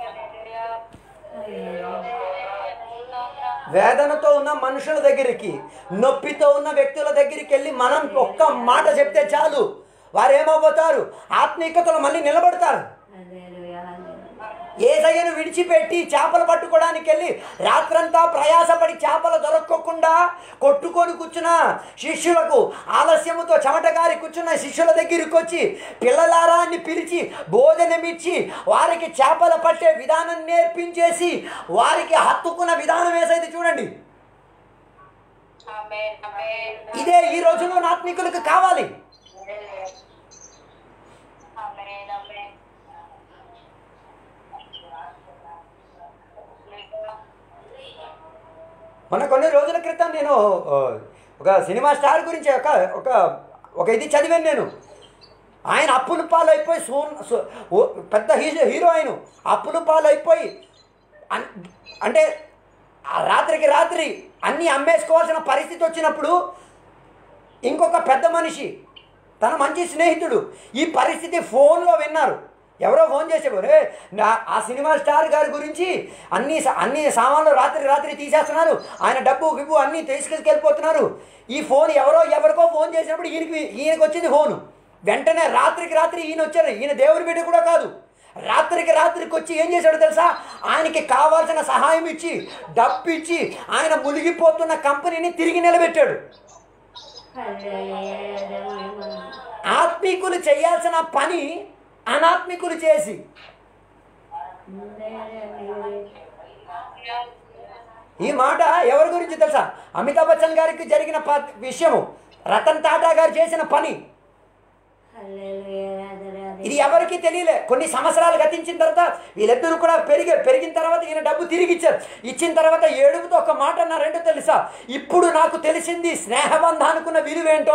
వేదనతో ఉన్న మనుషుల దగ్గరికి నొప్పితో ఉన్న వ్యక్తుల దగ్గరికి వెళ్ళి మనం ఒక్క మాట చెప్తే చాలు వారు ఏమవుతారు ఆత్మీయతలో మళ్ళీ నిలబడతారు హల్లెలూయా హల్లెలూయా ఏసయ్యను విడిచిపెట్టి చేపలు పట్టుకోవడానికి వెళ్ళి రాత్రంతా ప్రయాసపడి చేపలు దొరక్కోకుండా కొట్టుకొని కూర్చున్న శిష్యులకు ఆలస్యముతో చెమటగారి కూర్చున్న శిష్యుల దగ్గరికి వచ్చి పిల్లలారా అని పిలిచి భోజనం ఇచ్చి వారికి చేపలు పట్టే విధానం నేర్పించేసి వారికి హత్తుకున్న విధానం వేసేది చూడండి ఇదే ఈ రోజులో ఆత్మికులకు కావాలి మొన్న కొన్ని రోజుల క్రితం నేను ఆ, ఒక సినిమా స్టార్ గురించి ఒక ఒక ఒక ఇది చదివాను నేను ఆయన అప్పుల పాలైపోయి సో సో- ఓ- పెద్ద హీరో హీరో ఆయన అప్పుల పాలైపోయి అన్- అంటే ఆ రాత్రికి రాత్రి అన్నీ అమ్మేసుకోవాల్సిన పరిస్థితి వచ్చినప్పుడు ఇంకొక పెద్ద మనిషి తన మంచి స్నేహితుడు ఈ పరిస్థితి ఫోన్లో విన్నారు ఎవరో ఫోన్ చేసేవారు "ఏ, నా ఆ సినిమా స్టార్ గారి గురించి అన్ని సా- అన్ని సామాన్లు రాత్రి రాత్రి తీసేస్తున్నారు ఆయన డబ్బు గిబ్బు అన్నీ తీసుకెళ్ళిపోతున్నారు ఈ ఫోన్ ఎవరో ఎవరికో ఫోన్ చేసినప్పుడు ఈయనకి ఈయనకి వచ్చింది ఫోను వెంటనే రాత్రికి రాత్రి ఈయన వచ్చారు ఈయన దేవుని బిడ్డ కూడా కాదు రాత్రికి రాత్రికి వచ్చి ఏం చేశాడో తెలుసా ఆయనకి కావాల్సిన సహాయం ఇచ్చి డబ్బు ఇచ్చి ఆయన మునిగిపోతున్న కంపెనీని తిరిగి నిలబెట్టాడు ఆత్మీకులు చేయాల్సిన పని అనాత్మికులు చేసి ఈ మాట ఎవరి గురించి తెలుసా అమితాబ్ బచ్చన్ గారికి జరిగిన ప- విషయము రతన్ టాటా గారు చేసిన పని ఇది ఎవరికి తెలియలే కొన్ని సంవత్సరాలు గతించిన తర్వాత వీళ్ళిద్దరూ కూడా పెరిగి పెరిగిన తర్వాత ఈయన డబ్బు తిరిగి ఇచ్చారు ఇచ్చిన తర్వాత ఏడుపుతో ఒక మాట అన్నారేంటో తెలుసా ఇప్పుడు నాకు తెలిసింది స్నేహబంధానుకున్న విలువేంటో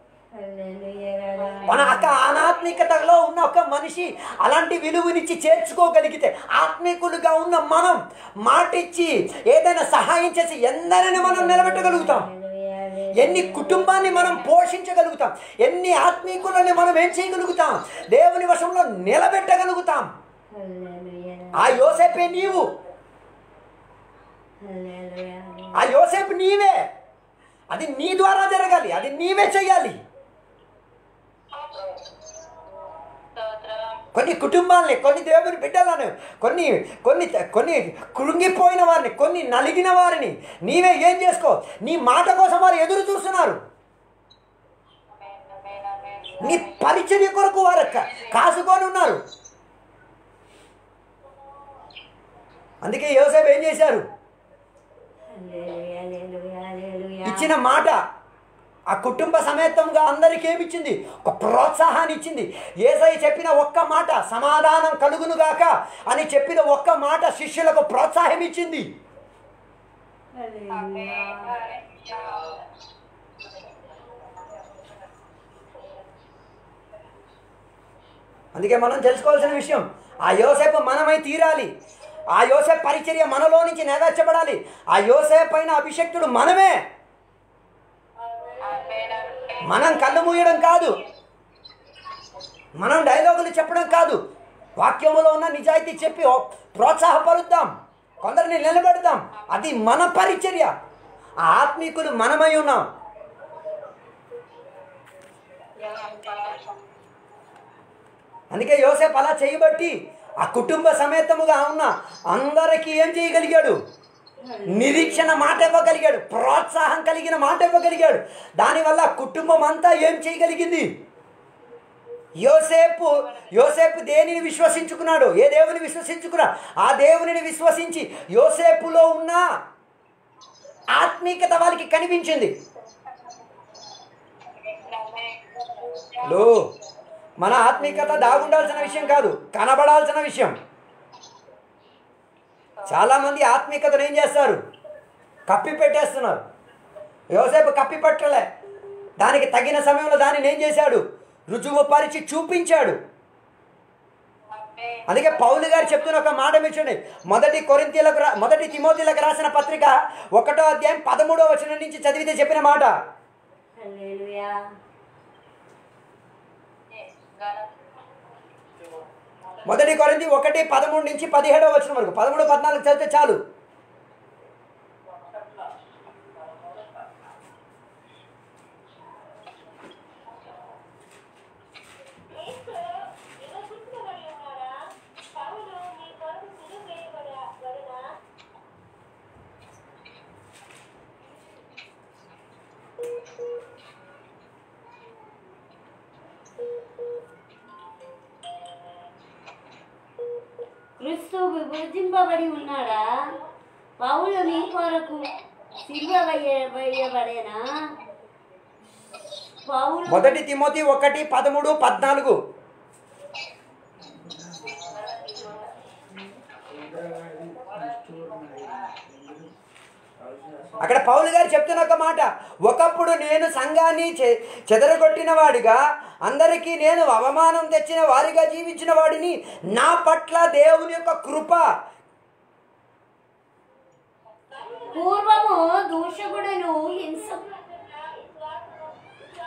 మన అక్క అనాత్మికతలో ఉన్న ఒక మనిషి అలాంటి విలువనిచ్చి చేర్చుకోగలిగితే ఆత్మికులుగా ఉన్న మనం మాటిచ్చి ఏదైనా సహాయం చేసి ఎందరిని మనం నిలబెట్టగలుగుతాం ఎన్ని కుటుంబాన్ని మనం పోషించగలుగుతాం ఎన్ని ఆత్మీకులని మనం ఏం చేయగలుగుతాం దేవుని వశంలో నిలబెట్టగలుగుతాం ఆ యోసేపే నీవు ఆ యోసేపు నీవే అది నీ ద్వారా జరగాలి అది నీవే చేయాలి స్తోత్రం కొన్ని కుటుంబాలని కొన్ని దేవుని బిడ్డలను కొన్ని కొన్ని కొన్ని కృంగిపోయిన వారిని కొన్ని నలిగిన వారిని నీవే ఏం చేసుకో నీ మాట కోసం వారు ఎదురు చూస్తున్నారు నీ పరిచర్య కొరకు వారు క- కాసుకొని ఉన్నారు అందుకే యోసేపు ఏం చేశారు ఇచ్చిన మాట ఆ కుటుంబ సమేతంగా అందరికీ ఏమిచ్చింది ఒక ప్రోత్సాహాన్ని ఇచ్చింది ఏసై చెప్పిన ఒక్క మాట సమాధానం కలుగునుగాక అని చెప్పిన ఒక్క మాట శిష్యులకు ప్రోత్సాహం ఇచ్చింది అందుకే మనం తెలుసుకోవాల్సిన విషయం ఆ యోసేపు మనమై తీరాలి ఆ యోసేపు పరిచర్య మనలో నుంచి నెరవేర్చబడాలి ఆ యోసేపు పైన అభిషక్తుడు మనమే మనం కళ్ళు మూయడం కాదు మనం డైలాగులు చెప్పడం కాదు వాక్యములో ఉన్న నిజాయితీ చెప్పి ఓ- ప్రోత్సాహపరుద్దాం కొందరిని నిలబెడదాం అది మన పరిచర్య ఆ ఆత్మీకులు మనమై ఉన్నాం అందుకే యోసేపు అలా చేయబట్టి ఆ కుటుంబ సమేతముగా ఉన్న అందరికీ ఏం చేయగలిగాడు నిరీక్షణ మాట ఇవ్వగలిగాడు ప్రోత్సాహం కలిగిన మాట ఇవ్వగలిగాడు దానివల్ల కుటుంబం అంతా ఏం చేయగలిగింది యోసేపు యోసేపు దేనిని విశ్వసించుకున్నాడు ఏ దేవుని విశ్వసించుకున్నాడు ఆ దేవునిని విశ్వసించి యోసేపులో ఉన్న ఆత్మీకత వాళ్ళకి కనిపించింది లో మన ఆత్మీకత దాగుండాల్సిన విషయం కాదు కనబడాల్సిన విషయం చాలామంది ఆత్మీకతను ఏం చేస్తారు కప్పి పెట్టేస్తున్నారు యోసేపు కప్పి పెట్టలే దానికి తగిన సమయంలో దానిని ఏం చేశాడు రుజువు పరిచి చూపించాడు అందుకే పౌలు గారు చెప్తున్న ఒక మాట మెచ్చండి మొదటి కొరింతీలకు రా మొదటి తిమోతిలకు రాసిన పత్రిక ఒకటో అధ్యాయం పదమూడో వచనం నుంచి చదివితే చెప్పిన మాట మొదటి కొరింది ఒకటి పదమూడు నుంచి పదిహేడో వచనం వరకు పదమూడు పద్నాలుగు చదివితే చాలు క్రీస్తు విభజింపబడి ఉన్నాడా పౌలు నీ కొరకు సిల్వ వేయ- వేయబడేనా పౌలు మొదటి తిమోతి ఒకటి పదమూడు పద్నాలుగు అక్కడ పౌలు గారు చెప్తున్న ఒక మాట ఒకప్పుడు నేను సంఘాన్ని చె చెదరగొట్టిన వాడిగా అందరికీ నేను అవమానం తెచ్చిన వారిగా జీవించిన వాడిని నా పట్ల దేవుని యొక్క కృప పూర్వము దూషకుడును హింస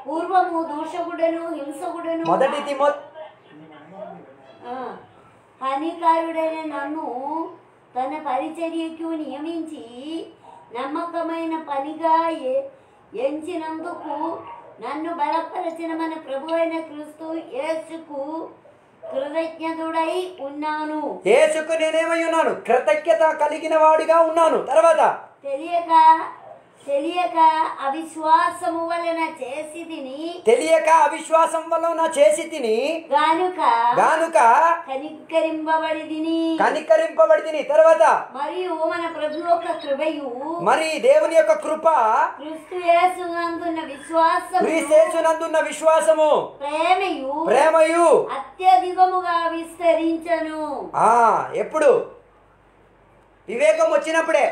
పూర్వము దూషకుడను హింసకుడను మొదటి తిమో ఆ, హానికారుడైన నన్ను తన పరిచర్యకు నియమించి నమ్మకమైన పనిగా ఎ- ఎంచినందుకు నన్ను బలపరచిన మన ప్రభు అయిన క్రీస్తు యేసుకు కృతజ్ఞతుడై ఉన్నాను యేసుకు నేనేమై ఉన్నాను కృతజ్ఞత కలిగిన వాడిగా ఉన్నాను తర్వాత తెలియక తెలియక అవిశ్వాసము వలన చేసి తిని తెలియక అవిశ్వాసం వల్ల నా చేసి తిని గానుక గానుక కనికరింపబడి తిని కనికరింపబడి తిని తర్వాత మరియు మన ప్రభు యొక్క కృపయు మరి దేవుని యొక్క కృప క్రీస్తు యేసునందున్న విశ్వాసము క్రీస్తేసునందున్న విశ్వాసము ప్రేమయు ప్రేమయు అత్యధికముగా విస్తరించను ఆ ఎప్పుడు వివేకం వచ్చినప్పుడే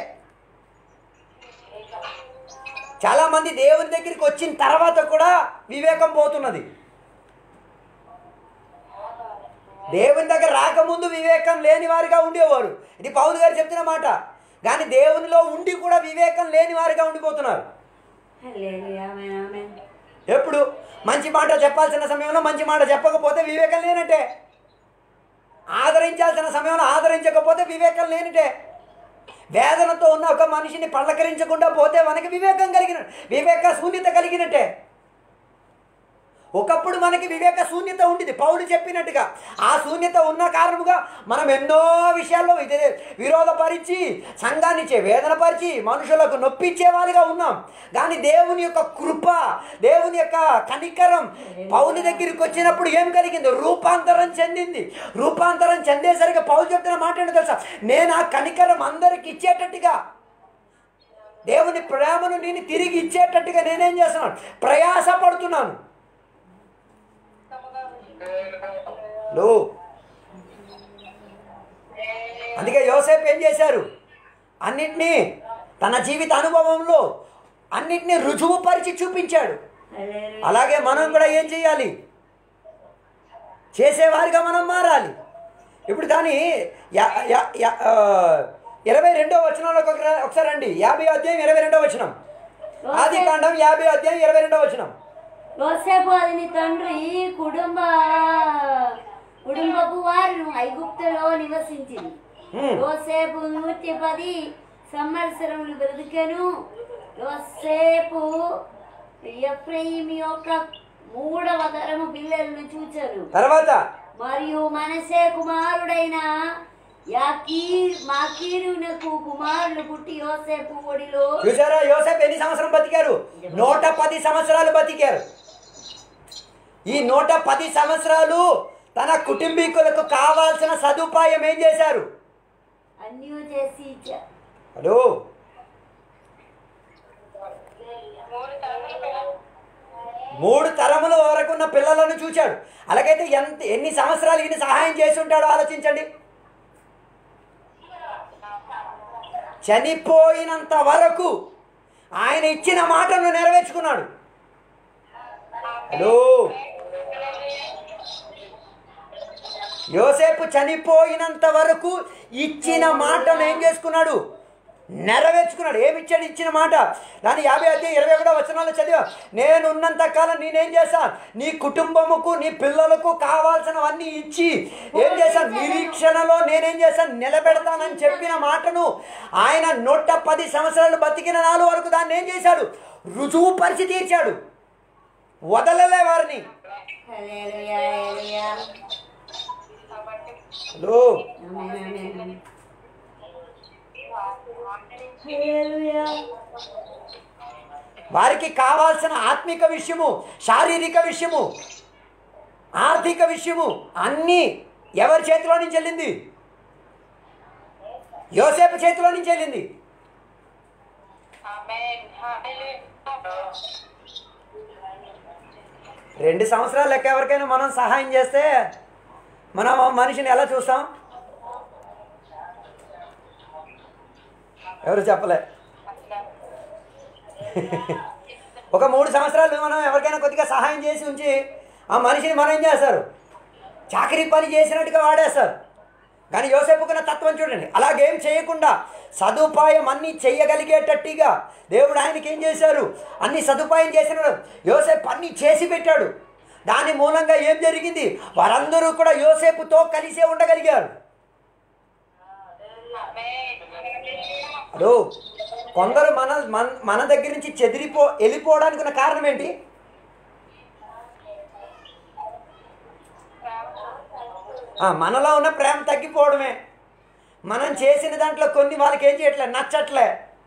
చాలా మంది దేవుని దగ్గరికి వచ్చిన తర్వాత కూడా వివేకం పోతున్నది దేవుని దగ్గర రాకముందు వివేకం లేని వారిగా ఉండేవారు ఇది పౌలు గారు చెప్తున్న మాట కానీ దేవునిలో ఉండి కూడా వివేకం లేని వారిగా ఉండిపోతున్నారు హల్లెలూయా, ఆమేన్, ఆమేన్. ఎప్పుడు మంచి మాట చెప్పాల్సిన సమయంలో మంచి మాట చెప్పకపోతే వివేకం లేనట్టే ఆదరించాల్సిన సమయంలో ఆదరించకపోతే వివేకం లేనిటే వేదనతో ఉన్న ఒక మనిషిని పలకరించకుండా పోతే మనకి వివేకం కలిగిన వివేక శూన్యత కలిగినట్టే ఒకప్పుడు మనకి వివేక శూన్యత ఉండేది పౌలు చెప్పినట్టుగా ఆ శూన్యత ఉన్న కారణముగా మనం ఎన్నో విషయాల్లో ఇదే విరోధపరిచి సంఘాన్ని చే వేదనపరిచి మనుషులకు నొప్పించే వారిగా ఉన్నాం కానీ దేవుని యొక్క కృప దేవుని యొక్క కనికరం పౌలు దగ్గరికి వచ్చినప్పుడు ఏం కలిగింది రూపాంతరం చెందింది రూపాంతరం చెందేసరికి పౌలు చెప్తున్న మాట ఏంటో తెలుసా నేను ఆ కనికరం అందరికి ఇచ్చేటట్టుగా దేవుని ప్రేమను నేను తిరిగి ఇచ్చేటట్టుగా నేనేం చేస్తున్నాను ప్రయాస పడుతున్నాను లో అందుకే యోసేపు ఏం చేశారు అన్నిటినీ తన జీవిత అనుభవంలో అన్నిటినీ రుజువుపరిచి చూపించాడు హల్లెలూయా. అలాగే మనం కూడా ఏం చేయాలి చేసేవారిగా మనం మారాలి ఇప్పుడు దాని యా- యా- యా- ఆ, ఇరవై రెండో వచనంలోకి ఒక- ఒకసారి రండి యాభై అధ్యాయం ఇరవై రెండో వచనం ఆది కాండం యాభై అధ్యాయం ఇరవై రెండో వచనం యోసేపు అతని తండ్రి కుటుంబ కుటుంబపు వారు ఐగుప్తులో నివసించింది హ్మ్. యోసేపు నూటి పది సంవత్సరములు బ్రతికెను యోసేపు ఎఫ్రయిం యొక్క మూడవ తరము పిల్లలను చూచారు తర్వాత మరియు మనసే కుమారుడైన యాకీర్ మాకీరునకు కుమారులు పుట్టి యోసేపు ఒడిలో చూసారా యోసేపు ఎన్ని సంవత్సరం బతికారు నూట పది సంవత్సరాలు బతికారు ఈ నూట పది సంవత్సరాలు తన కుటుంబీకులకు కావాల్సిన సదుపాయం ఏం చేశారు అన్నీ చేసి ఇచ్చారు హలో మూడు తరముల పిల్లలు మూడు తరముల వరకు ఉన్న పిల్లలను చూచాడు అలాగైతే ఎంత ఎన్ని సంవత్సరాలు ఈయన సహాయం చేసి ఉంటాడో ఆలోచించండి చనిపోయినంత వరకు ఆయన ఇచ్చిన మాటను నెరవేర్చుకున్నాడు హలో యోసేపు చనిపోయినంత వరకు ఇచ్చిన మాటను ఏం చేసుకున్నాడు నెరవేర్చుకున్నాడు ఏమి ఇచ్చాడు ఇచ్చిన మాట దాని యాభై అధ్యాయం ఇరవై ఒకటో వచనాలు చదివా నేను ఉన్నంత కాలం నేనేం చేశాను నీ కుటుంబముకు నీ పిల్లలకు కావాల్సినవన్నీ ఇచ్చి ఏం చేశాను నిరీక్షణలో నేనేం చేశాను నిలబెడతానని చెప్పిన మాటను ఆయన నూట పది సంవత్సరాలు బతికిన నాలుగు వరకు దాన్ని ఏం చేశాడు రుజువు పరిచి తీర్చాడు వదలలే వారిని హల్లెలూయా, హల్లెలూయా. హలో ఆమేన్, ఆమేన్, ఆమేన్. హల్లెలూయా. వారికి కావాల్సిన ఆత్మిక విషయము శారీరక విషయము ఆర్థిక విషయము అన్నీ ఎవరి చేతిలో నుంచి వెళ్ళింది యోసేపు చేతిలో నుంచి వెళ్ళింది ఆమేన్ హల్లెలూయా రెండు సంవత్సరాలు లెక్క ఎవరికైనా మనం సహాయం చేస్తే మనం ఆ మనిషిని ఎలా చూస్తాం ఎవరు చెప్పలే ఒక మూడు సంవత్సరాలు మనం ఎవరికైనా కొద్దిగా సహాయం చేసి ఉంచి ఆ మనిషిని మనం ఏం చేస్తారు చాకరీ పని చేసినట్టుగా వాడేస్తారు కానీ యోసేపుకున్న తత్వం చూడండి అలాగేం చేయకుండా సదుపాయం అన్నీ చెయ్యగలిగేటట్టుగా దేవుడు ఆయనకి ఏం చేశారు అన్ని సదుపాయం చేసినాడు యోసేపు అన్నీ చేసి పెట్టాడు దాని మూలంగా ఏం జరిగింది వారందరూ కూడా యోసేపుతో కలిసే ఉండగలిగారు అదో కొందరు మన మన మన దగ్గర నుంచి చెదిరిపో వెళ్ళిపోవడానికి ఉన్న కారణం ఏంటి ఆ, మనలో ఉన్న ప్రేమ తగ్గిపోవడమే మనం చేసిన దాంట్లో కొన్ని వాళ్ళకి ఏం చేయట్లే నచ్చట్లే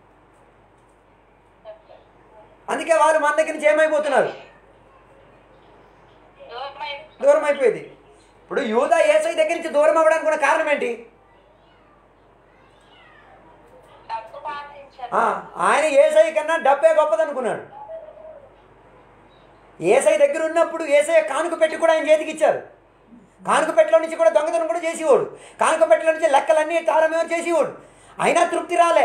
అందుకే వాళ్ళు మన దగ్గర నుంచి ఏమైపోతున్నారు దూరం అయిపోయింది ఇప్పుడు యూదా ఏసై దగ్గర నుంచి దూరం అవ్వడానికి కూడా కారణం ఏంటి డబ్బు పాటించారు ఆ, ఆయన ఏసై కన్నా డబ్బే గొప్పదనుకున్నాడు ఏసై దగ్గర ఉన్నప్పుడు ఏసై కానుక పెట్టి కూడా ఆయన చేతికి ఇచ్చారు కానుక పెట్టెలో నుంచి కూడా దొంగతనం కూడా చేసేవాడు కానుక పెట్టెలో నుంచి లెక్కలన్నీ తారమేమో చేసేవాడు అయినా తృప్తి రాలే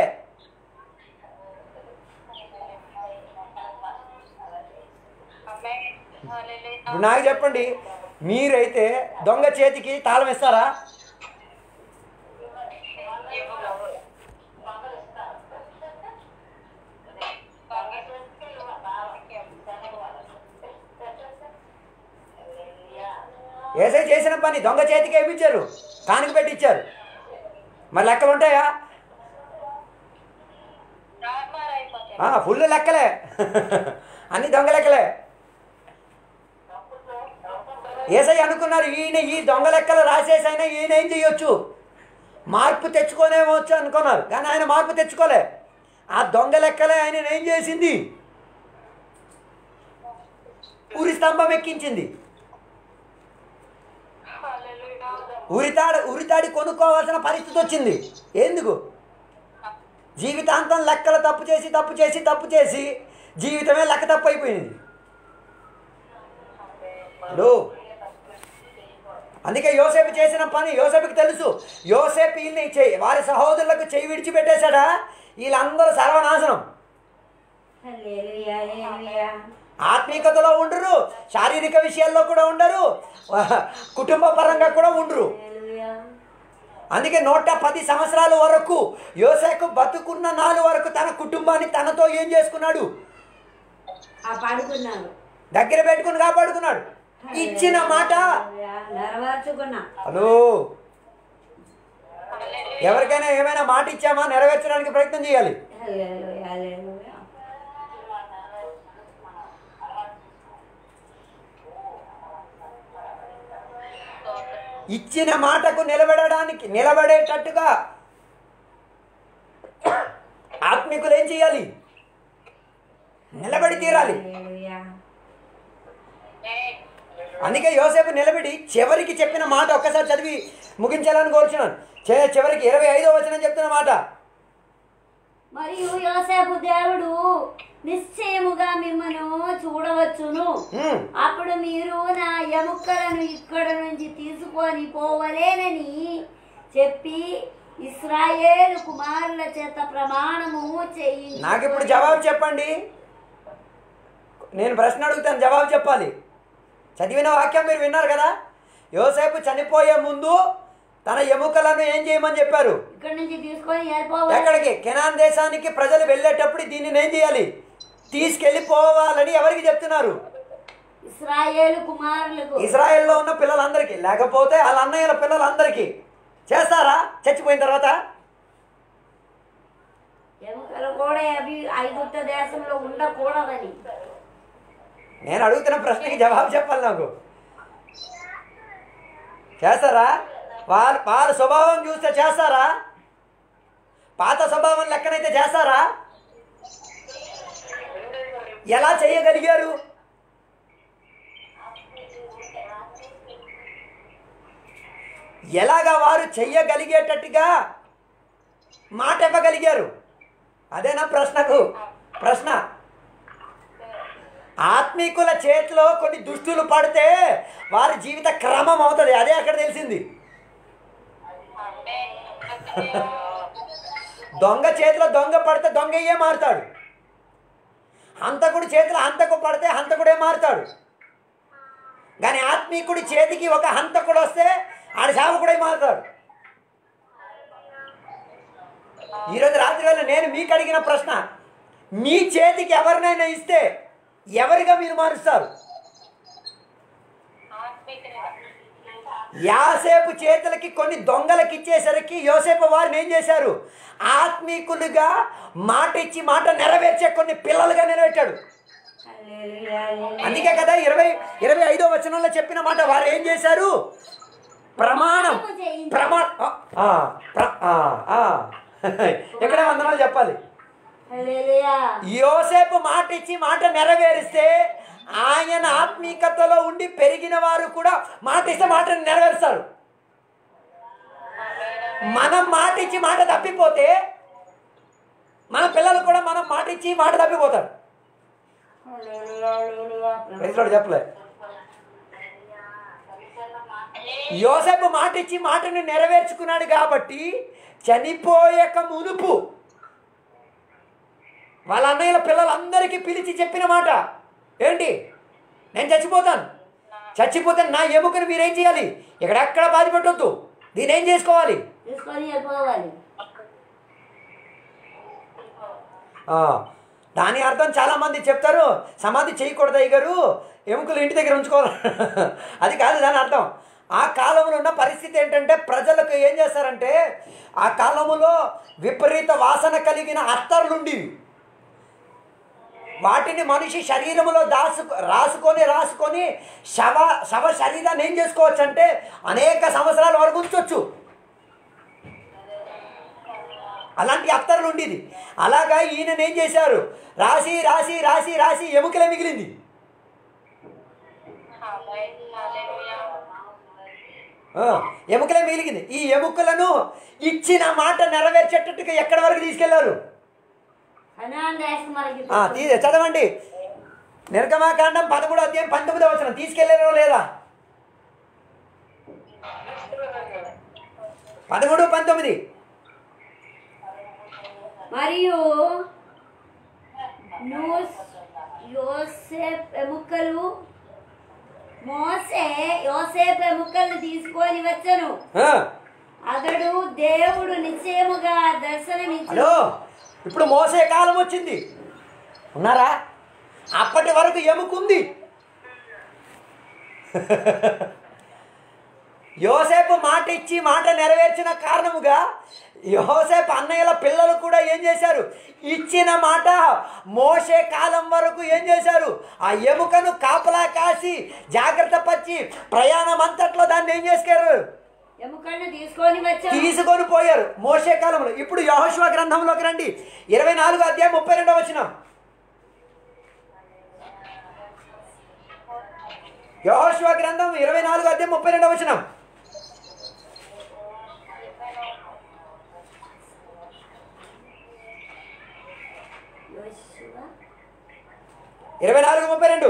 అమ్మాయి హల్లెలూయా. ఇప్పుడు నాకు చెప్పండి మీరైతే దొంగ చేతికి తాళం ఇస్తారా ఏసై చేసిన పని దొంగ చేతికి వేయించారు కానుక పెట్టి ఇచ్చారు మరి లెక్కలు ఉంటాయా రామారు అయిపోతాయి ఆ, ఫుల్ లెక్కలే అన్ని దొంగ లెక్కలే ఏసై అనుకున్నారు ఈయన ఈ దొంగ లెక్కలు రాసేసైనా ఈయన ఏం చేయొచ్చు మార్పు తెచ్చుకోనేమొచ్చు అనుకున్నారు కానీ ఆయన మార్పు తెచ్చుకోలే ఆ దొంగ లెక్కలే ఆయన ఏం చేసింది ఊరి స్తంభం ఎక్కించింది హల్లెలూయా. ఉరితాడు ఉరితాడి కొనుక్కోవాల్సిన పరిస్థితి వచ్చింది ఎందుకు జీవితాంతం లెక్కలు తప్పు చేసి తప్పు చేసి తప్పు చేసి జీవితమే లెక్క తప్పు అయిపోయింది ఇప్పుడు అందుకే యోసేపు చేసిన పని యోసేపుకి తెలుసు యోసేపు వీళ్ళని చెయ్యి వారి సహోదరులకు చెయ్యి విడిచిపెట్టేశాడా వీళ్ళందరూ సర్వనాశనం హల్లెలూయా, హల్లెలూయా. ఆత్మీయతలో ఉండరు శారీరక విషయాల్లో కూడా ఉండరు కుటుంబ పరంగా కూడా ఉండరు హల్లెలూయా. అందుకే నూట పది సంవత్సరాల వరకు యోసేపు బతుకున్న నాలుగు వరకు తన కుటుంబాన్ని తనతో ఏం చేసుకున్నాడు ఆ పడుకున్నాను దగ్గర పెట్టుకుని కాపాడుకున్నాడు ఇచ్చిన మాట హల్లెలూయా. నెరవేర్చుకున్నా హలో ఎవరికైనా ఏమైనా మాట ఇచ్చామా నెరవేర్చడానికి ప్రయత్నం చేయాలి హల్లెలూయా, హల్లెలూయా. ఇచ్చిన మాటకు నిలబడడానికి నిలబడేటట్టుగా ఆత్మికులు ఏం చేయాలి నిలబడి తీరాలి హల్లెలూయా. అందుకే యోసేపు నిలబడి చివరికి చెప్పిన మాట ఒక్కసారి చదివి ముగించాలని కోరుచున్నాను చే- చివరికి ఇరవై ఐదో వచనం చెప్తున్న మాట మరియు యోసేపు దేవుడు నిశ్చయముగా మిమ్మను చూడవచ్చును హ్మ్. అప్పుడు మీరు నా ఎముకలను ఇక్కడ నుంచి తీసుకొని పోవలేనని చెప్పి ఇస్రాయేలు కుమారుల చేత ప్రమాణము చేయించు నాకు ఇప్పుడు జవాబు చెప్పండి నేను ప్రశ్న అడుగుతాను జవాబు చెప్పాలి చదివిన వాక్యం మీరు విన్నారు కదా యోసేపు చనిపోయే ముందు తన ఎముకలను ఏం చేయమని చెప్పారు ఇక్కడ నుంచి తీసుకొని వెళ్ళిపోవాలి ఎక్కడికి కెనాన్ దేశానికి ప్రజలు వెళ్ళేటప్పుడు దీనిని ఏం చేయాలి తీసుకెళ్ళిపోవాలని ఎవరికి చెప్తున్నారు ఇస్రాయేలు కుమారులకు ఇజ్రాయెల్లో ఉన్న పిల్లలందరికీ లేకపోతే వాళ్ళ అన్నయ్యల పిల్లలందరికీ చేస్తారా చచ్చిపోయిన తర్వాత ఎముకలు కూడా అవి ఐగుప్త దేశంలో ఉండకూడదని నేను అడుగుతున్న ప్రశ్నకి జవాబు చెప్పాలి నాకు చేస్తారా వారి వారి స్వభావం చూస్తే చేస్తారా పాత స్వభావం లెక్కనైతే చేస్తారా ఎలా చేయగలిగారు ఎలాగా వారు చెయ్యగలిగేటట్టుగా మాట ఇవ్వగలిగారు అదేనా ప్రశ్నకు ప్రశ్న ఆత్మీకుల చేతిలో కొన్ని దుస్తులు పడితే వారి జీవిత క్రమం అవుతుంది అదే అక్కడ తెలిసింది దొంగ చేతిలో దొంగ పడితే దొంగయ్యే మారుతాడు హంతకుడి చేతిలో హంతకు పడితే హంతకుడే మారుతాడు కానీ ఆత్మీకుడి చేతికి ఒక హంతకుడు వస్తే ఆడి సేవకుడే మారుతాడు ఈరోజు రాత్రి వేళ నేను మీకు అడిగిన ప్రశ్న మీ చేతికి ఎవరినైనా ఇస్తే ఎవరిగా మీరు మారుస్తారు ఆత్మీయునిగా యాసేపు చేతులకి కొన్ని దొంగలకి ఇచ్చేసరికి యోసేపు వారిని ఏం చేశారు ఆత్మీకులుగా మాట ఇచ్చి మాట నెరవేర్చే కొన్ని పిల్లలుగా నెరవేర్చాడు హల్లెలూయా, హల్లెలూయా. అందుకే కదా ఇరవై ఇరవై ఐదో వచనంలో చెప్పిన మాట వారు ఏం చేశారు ప్రమాణం ప్రమా ఆ, ప్ర- ఆ, ఆ. ఎక్కడ వందనాలు చెప్పాలి హల్లెలూయా. యోసేపు మాట ఇచ్చి మాట నెరవేరిస్తే ఆయన ఆత్మీకతలో ఉండి పెరిగిన వారు కూడా మాట ఇస్తే మాట నెరవేరుస్తారు మనం మాట ఇచ్చి మాట తప్పిపోతే మన పిల్లలు కూడా మనం మాట ఇచ్చి మాట తప్పిపోతారు హల్లెలూయా, హల్లెలూయా. రైతులు చెప్పలే యోసేపు మాట ఇచ్చి మాటను నెరవేర్చుకున్నాడు కాబట్టి చనిపోయక మునుపు వాళ్ళ అన్నయ్యల పిల్లలందరికీ పిలిచి చెప్పిన మాట ఏంటి నేను చచ్చిపోతాను చచ్చిపోతే నా ఎముకను మీరేం చేయాలి ఎక్కడెక్కడ బాధ పెట్టొద్దు దీని ఏం చేసుకోవాలి తీసుకొని వెళ్ళిపోవాలి ఆ, దాని అర్థం చాలామంది చెప్తారు సమాధి చేయకూడదు అయ్యగారు ఎముకలు ఇంటి దగ్గర ఉంచుకోవాలి అది కాదు దాని అర్థం ఆ కాలంలో ఉన్న పరిస్థితి ఏంటంటే ప్రజలకు ఏం చేస్తారంటే ఆ కాలంలో విపరీత వాసన కలిగిన అత్తర్లు ఉండేవి వాటిని మనిషి శరీరంలో దాసు రాసుకొని రాసుకొని శవ శవ శరీరాన్ని ఏం చేసుకోవచ్చు అంటే అనేక సంవత్సరాల వరకు ఉంచవచ్చు అలాంటి అత్తర్లు ఉండేది అలాగా ఈయన ఏం చేశారు రాసి రాసి రాసి రాసి ఎముకలే మిగిలింది ఆమేన్. హల్లెలూయా. ఆ, ఎముకలే మిగిలింది ఈ ఎముకలను ఇచ్చిన మాట నెరవేర్చేటట్టుగా ఎక్కడి వరకు తీసుకెళ్లారు హనాన్ రాజకుమారికి ఆ, తీ చదవండి నిర్గమాకాండం పదమూడో అధ్యాయం పంతొమ్మిదో వచ్చిన తీసుకెళ్లారో లేదా పదమూడు పంతొమ్మిది మరియు నువ్వు యోసేప్ ఎముకలు మోసే యోసేపు ఎముకలు తీసుకొని వచ్చను ఆ, అతడు దేవుడు నిశ్చయముగా దర్శనమిచ్చు హలో ఇప్పుడు మోసే కాలం వచ్చింది ఉన్నారా అప్పటి వరకు ఎముకుంది యోసేపు మాట ఇచ్చి మాట నెరవేర్చిన కారణముగా యోసేపు అన్నయ్యల పిల్లలు కూడా ఏం చేశారు ఇచ్చిన మాట మోసే కాలం వరకు ఏం చేశారు ఆ ఎముకను కాపలా కాసి జాగ్రత్త పచ్చి ప్రయాణం అంతట్లో దాన్ని ఏం చేసుకారు ఎముకలను తీసుకొని వచ్చాను తీసుకొని పోయారు మోసే కాలంలో ఇప్పుడు యహోశివ గ్రంథంలోకి రండి ఇరవై నాలుగు అధ్యాయం ముప్పై రెండవ వచ్చిన యహోశివ గ్రంథం ఇరవై నాలుగు అధ్యాయం ముప్పై రెండవ వచ్చిన యోషువ ఇరవై నాలుగు ముప్పై రెండు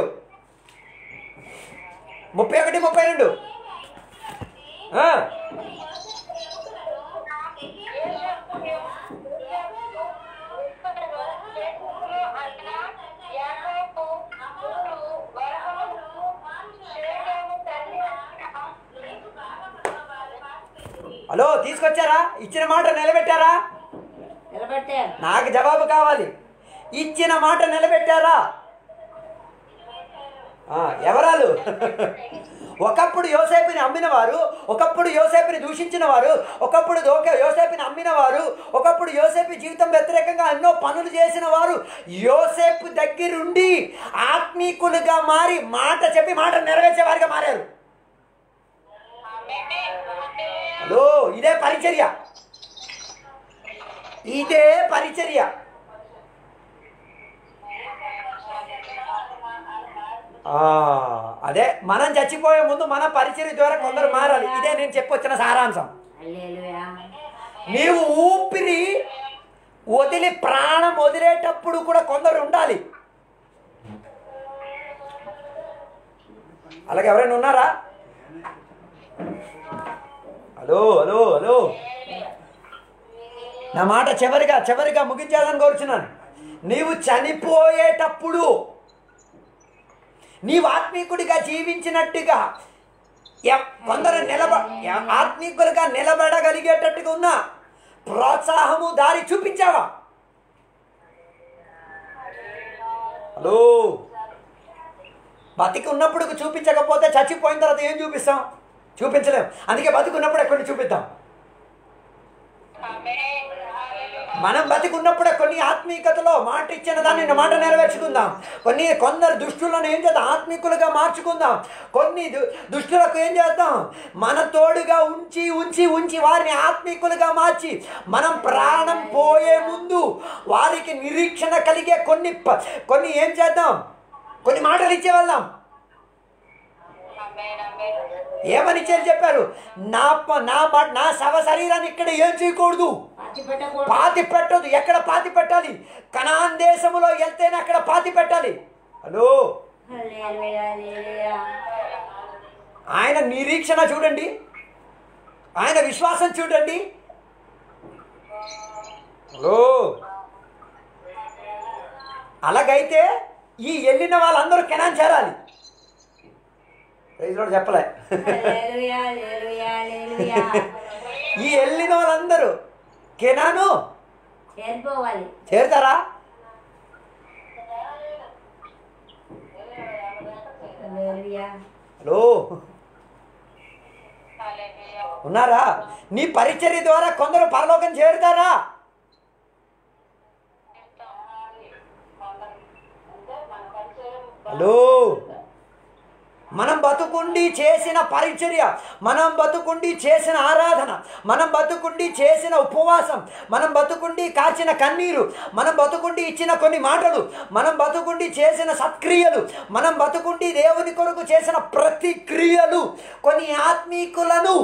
ముప్పై ఒకటి ముప్పై రెండు ఆ, హలో తీసుకొచ్చారా ఇచ్చిన మాట నిలబెట్టారా నిలబట్టారు నాకు జవాబు కావాలి ఇచ్చిన మాట నిలబెట్టారా ఆ, ఎవరాలు ఒకప్పుడు యోసేపుని అమ్మిన వారు ఒకప్పుడు యోసేపుని దూషించిన వారు ఒకప్పుడు దోక యోసేపుని అమ్మిన వారు ఒకప్పుడు యోసేపు జీవితం వ్యతిరేకంగా ఎన్నో పనులు చేసిన వారు యోసేపు దగ్గరుండి ఆత్మీకులుగా మారి మాట చెప్పి మాట నెరవేర్చే వారిగా మారారు హలో ఇదే పరిచర్య ఇదే పరిచర్య ఆ, అదే మనం చచ్చిపోయే ముందు మన పరిచర్య ద్వారా కొందరు మారాలి ఇదే నేను చెప్పొచ్చిన సారాంశం హల్లెలూయా నీవు ఊపిరి వదిలి ప్రాణం వదిలేటప్పుడు కూడా కొందరు ఉండాలి అలాగే ఎవరైనా ఉన్నారా హలో హలో హలో నా మాట చివరిగా చివరిగా ముగించాలని కోరుచున్నాను నీవు చనిపోయేటప్పుడు నీవు ఆత్మీకుడిగా జీవించినట్టుగా ఎ- కొందరు నిలబ ఎ- ఆత్మీకులుగా నిలబడగలిగేటట్టుగా ఉన్నా ప్రోత్సాహము దారి చూపించావా హలో బతికి ఉన్నప్పుడు చూపించకపోతే చచ్చిపోయిన తర్వాత ఏం చూపిస్తాం చూపించలేం అందుకే బతికున్నప్పుడే కొన్ని చూపిద్దాం ఆమేన్ హల్లెలూయా మనం బతికున్నప్పుడే కొన్ని ఆత్మీయతలో మాట ఇచ్చిన దాన్ని మాట నెరవేర్చుకుందాం కొన్ని కొందరు దుష్టులను ఏం చేద్దాం ఆత్మీకులుగా మార్చుకుందాం కొన్ని దు- దుష్టులకు ఏం చేద్దాం మన తోడుగా ఉంచి ఉంచి ఉంచి వారిని ఆత్మీకులుగా మార్చి మనం ప్రాణం పోయే ముందు వారికి నిరీక్షణ కలిగే కొన్ని ప- కొన్ని ఏం చేద్దాం కొన్ని మాటలు ఇచ్చేవాళ్ళం ఆమేన్ ఆమేన్ ఏమని ఇచ్చారు చెప్పారు నా ప- నా మ- నా శవ శరీరాన్ని ఇక్కడ ఏం చేయకూడదు పాతి పెట్టకూడదు పాతి పెట్టదు ఎక్కడ పాతి పెట్టాలి కనాన్ దేశములో వెళ్తేనే అక్కడ పాతి పెట్టాలి హలో హల్లెలూయా, హల్లెలూయా. ఆయన నిరీక్షణ చూడండి ఆయన విశ్వాసం చూడండి హలో అలాగైతే ఈ వెళ్ళిన వాళ్ళందరూ కెనాన్ చేరాలి ప్రైజ్ లార్డ్ చెప్పలే హల్లెలూయా, హల్లెలూయా, హల్లెలూయా. ఈ వెళ్ళిన వాళ్ళందరూ కెనాను చేరిపోవాలి చేరుతారా హల్లెలూయా. హలో హల్లెలూయా ఉన్నారా నీ పరిచర్య ద్వారా కొందరు పరలోకం చేరుతారా హలో మనం బతుకుండి చేసిన పరిచర్య మనం బతుకుండి చేసిన ఆరాధన మనం బతుకుండి చేసిన ఉపవాసం మనం బతుకుండి కాచిన కన్నీరు మనం బతుకుండి ఇచ్చిన కొన్ని మాటలు మనం బతుకుండి చేసిన సత్క్రియలు మనం బతుకుండి దేవుని కొరకు చేసిన ప్రతి క్రియలు కొన్ని ఆత్మీకులను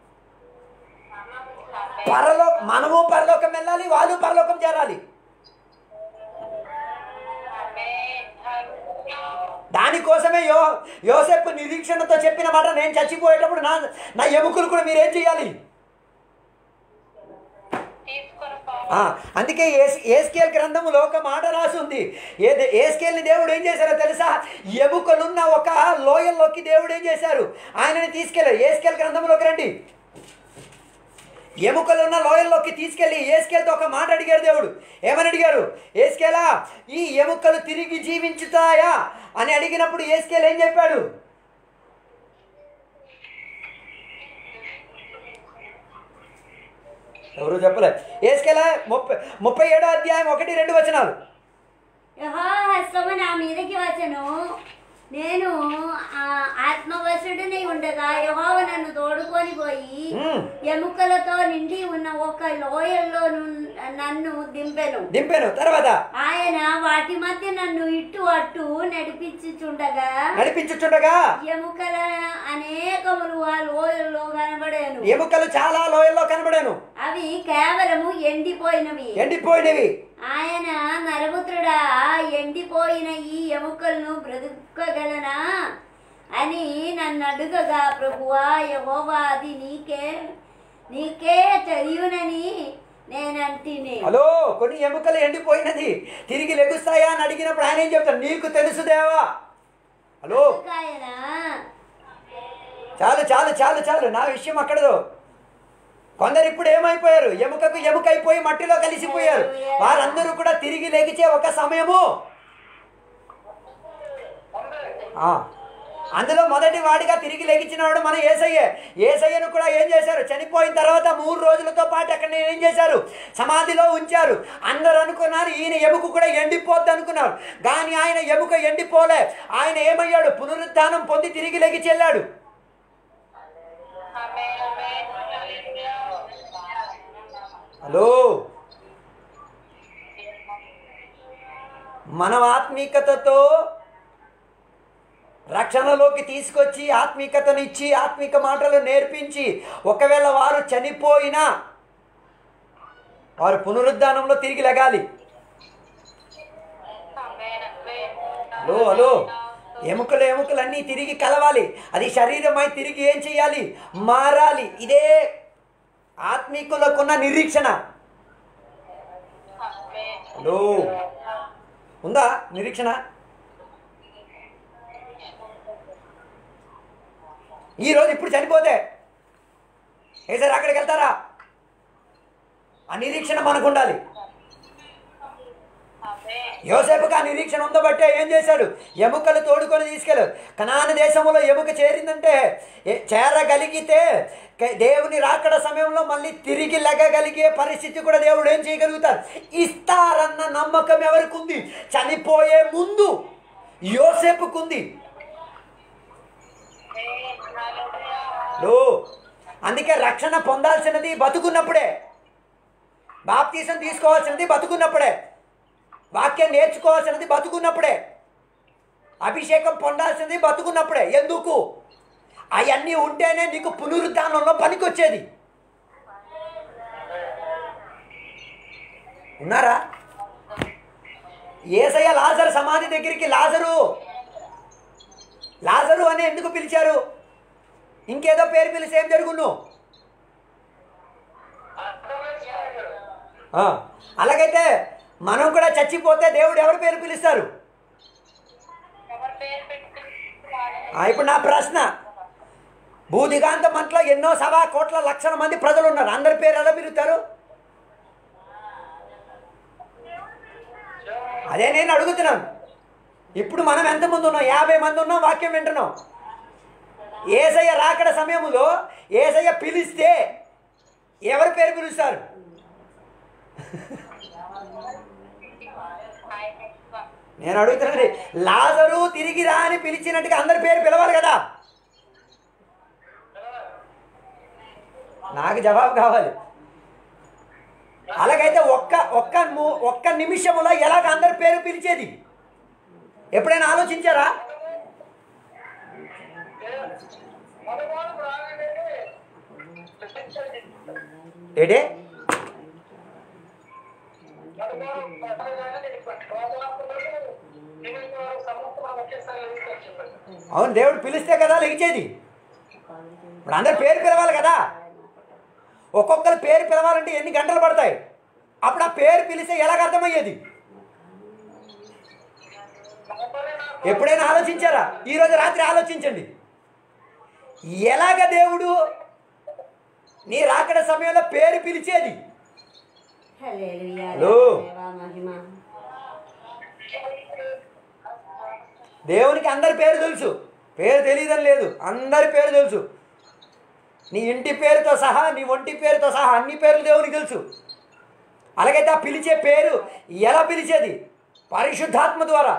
పరలో మనము పరలోకం వెళ్ళాలి వాళ్ళు పరలోకం చేరాలి ఆమేన్ హల్లెలూయా దానికోసమే యో యోసేపు నిరీక్షణతో చెప్పిన మాట నేను చచ్చిపోయేటప్పుడు నా నా ఎముకలు కూడా మీరేం చేయాలి తీసుకొని ఆ, అందుకే ఏస్ ఏస్కేల్ గ్రంథములో ఒక మాట రాసి ఉంది ఏ ఏస్కేల్ని దేవుడు ఏం చేశారో తెలుసా ఎముకలున్న ఒక లోయల్లోకి దేవుడు ఏం చేశారు ఆయనని తీసుకెళ్ళారు ఏస్కేల్ గ్రంథంలోకి రండి ఎముకలున్న లోయల్లోకి తీసుకెళ్ళి ఏస్కేల్తో ఒక మాట అడిగారు దేవుడు ఏమని అడిగారు ఏస్కేలా ఈ ఎముకలు తిరిగి జీవించుతాయా అని అడిగినప్పుడు ఏస్కేల్ ఏం చెప్పాడు ఎవరు చెప్పలే ఏస్కేలా ముప్పై ముప్పై ఏడో అధ్యాయం ఒకటి రెండు వచనాలు యెహోవా హస్తము నా మీదకి వచ్చను నేను ఆ ఆత్మవశుడిని ఉండగా యెహోవ నన్ను తోడుకొని పోయి మ్మ్. ఎముకలతో నిండి ఉన్న ఒక లోయల్లో ను- నన్ను దింపెను దింపాను తర్వాత ఆయన వాటి మధ్య నన్ను ఇటు అటు నడిపించుచుండగా నడిపించుచుండగా ఎముకల అనేకములు ఆ లోయల్లో కనబడాను ఎముకలు చాలా లోయల్లో కనబడాను అవి కేవలము ఎండిపోయినవి ఎండిపోయినవి ఆయన నరపుత్రుడా ఎండిపోయిన ఈ ఎముకలను బ్రతుకగలనా అని నన్ను అడుగగా ప్రభువా యహోవా అది నీకే నీకే తెలియనని నేనంటిని హలో కొన్ని ఎముకలు ఎండిపోయినది తిరిగి లెగుస్తాయా అని అడిగినప్పుడు ఆయన ఏం చెప్తాడు నీకు తెలుసు దేవా హలో ఆయన చాలు చాలు చాలు చాలు నా విషయం అక్కడదో కొందరు ఇప్పుడు ఏమైపోయారు ఎముకకు ఎముక అయిపోయి మట్టిలో కలిసిపోయారు వారందరూ కూడా తిరిగి లెగిచే ఒక సమయము ఆ, అందులో మొదటి వాడిగా తిరిగి లెగించినవాడు మన ఏసయ్యే ఏసయ్యను కూడా ఏం చేశారు చనిపోయిన తర్వాత మూడు రోజులతో పాటు అక్కడ ఏం చేశారు సమాధిలో ఉంచారు అందరూ అనుకున్నారు ఈయన ఎముక కూడా ఎండిపోద్ది అనుకున్నారు కానీ ఆయన ఎముక ఎండిపోలే ఆయన ఏమయ్యాడు పునరుద్ధానం పొంది తిరిగి లెగిచి వెళ్ళాడు ఆమేన్ ఆమేన్ హల్లెలూయా హలో మనం ఆత్మీకతతో రక్షణలోకి తీసుకొచ్చి ఆత్మీకతను ఇచ్చి ఆత్మిక మాటలు నేర్పించి ఒకవేళ వారు చనిపోయినా వారు పునరుద్ధానంలో తిరిగి లెగాలి ఆమేన్ ఆమేన్ హలో హలో ఎముకలు ఎముకలు అన్నీ తిరిగి కలవాలి అది శరీరమై తిరిగి ఏం చేయాలి మారాలి ఇదే ఆత్మీకులకున్న నిరీక్షణ ఆమేన్ హలో ఉందా నిరీక్షణ ఈరోజు ఇప్పుడు చనిపోతే ఏ సార్ అక్కడికి వెళ్తారా ఆ నిరీక్షణ మనకు ఉండాలి ఆమేన్ యోసేపుకి ఆ నిరీక్షణ ఉందబట్టే ఏం చేశాడు ఎముకలు తోడుకొని తీసుకెళ్ళాడు కనాన దేశంలో ఎముక చేరిందంటే ఏ- చేరగలిగితే క- దేవుని రాకడ సమయంలో మళ్ళీ తిరిగి లెగగలిగే పరిస్థితి కూడా దేవుడు ఏం చేయగలుగుతారు ఇస్తారన్న నమ్మకం ఎవరికి ఉంది చనిపోయే ముందు యోసేపుకుంది ఆమేన్ హల్లెలూయా లో అందుకే రక్షణ పొందాల్సినది బతుకున్నప్పుడే బాప్తీసం తీసుకోవాల్సినది బతుకున్నప్పుడే వాక్యం నేర్చుకోవాల్సినది బతుకున్నప్పుడే అభిషేకం పొందాల్సినది బతుకున్నప్పుడే ఎందుకు అవన్నీ ఉంటేనే నీకు పునరుద్ధానంలో పనికొచ్చేది ఉన్నారా ఏసయ్య లాజరు సమాధి దగ్గరికి లాజరు లాజరు అని ఎందుకు పిలిచారు ఇంకేదో పేరు పిలిచి ఏం జరుగును ఆ, అలాగైతే మనం కూడా చచ్చిపోతే దేవుడు ఎవరి పేరు పిలుస్తారు ఎవరి పేరు పెట్టి ఆ, ఇప్పుడు నా ప్రశ్న భూదిగాంత మంటలో ఎన్నో సవా కోట్ల లక్షల మంది ప్రజలు ఉన్నారు అందరి పేరు ఎలా పిలుస్తారు అదే నేను అడుగుతున్నాను ఇప్పుడు మనం ఎంతమంది ఉన్నాం యాభై మంది ఉన్నాం వాక్యం వింటున్నాం ఏసయ్య రాకడ సమయంలో ఏసయ్య పిలిస్తే ఎవరి పేరు పిలుస్తారు నేను అడుగుతున్నది లాజరు తిరిగి రా అని పిలిచినట్టుగా అందరి పేరు పిలవాలి కదా నాకు జవాబు కావాలి అలాగైతే ఒక్క ఒక్క ము- ఒక్క నిమిషములో ఎలాగ అందరి పేరు పిలిచేది ఎప్పుడైనా ఆలోచించారా ఏడే అవును దేవుడు పిలిస్తే కదా లెగిచేది ఇప్పుడు అందరి పేరు పిలవాలి కదా ఒక్కొక్కరి పేరు పిలవాలంటే ఎన్ని గంటలు పడతాయి అప్పుడు ఆ పేరు పిలిస్తే ఎలాగ అర్థమయ్యేది ఎప్పుడైనా ఆలోచించారా ఈరోజు రాత్రి ఆలోచించండి ఎలాగ దేవుడు నీ రాకడ సమయంలో పేరు పిలిచేది హల్లెలూయా హలో. దేవా మహిమ దేవునికి అందరి పేరు తెలుసు పేరు తెలియదని లేదు అందరి పేరు తెలుసు నీ ఇంటి పేరుతో సహా నీ ఒంటి పేరుతో సహా అన్ని పేర్లు దేవునికి తెలుసు అలాగైతే ఆ పిలిచే పేరు ఎలా పిలిచేది పరిశుద్ధాత్మ ద్వారా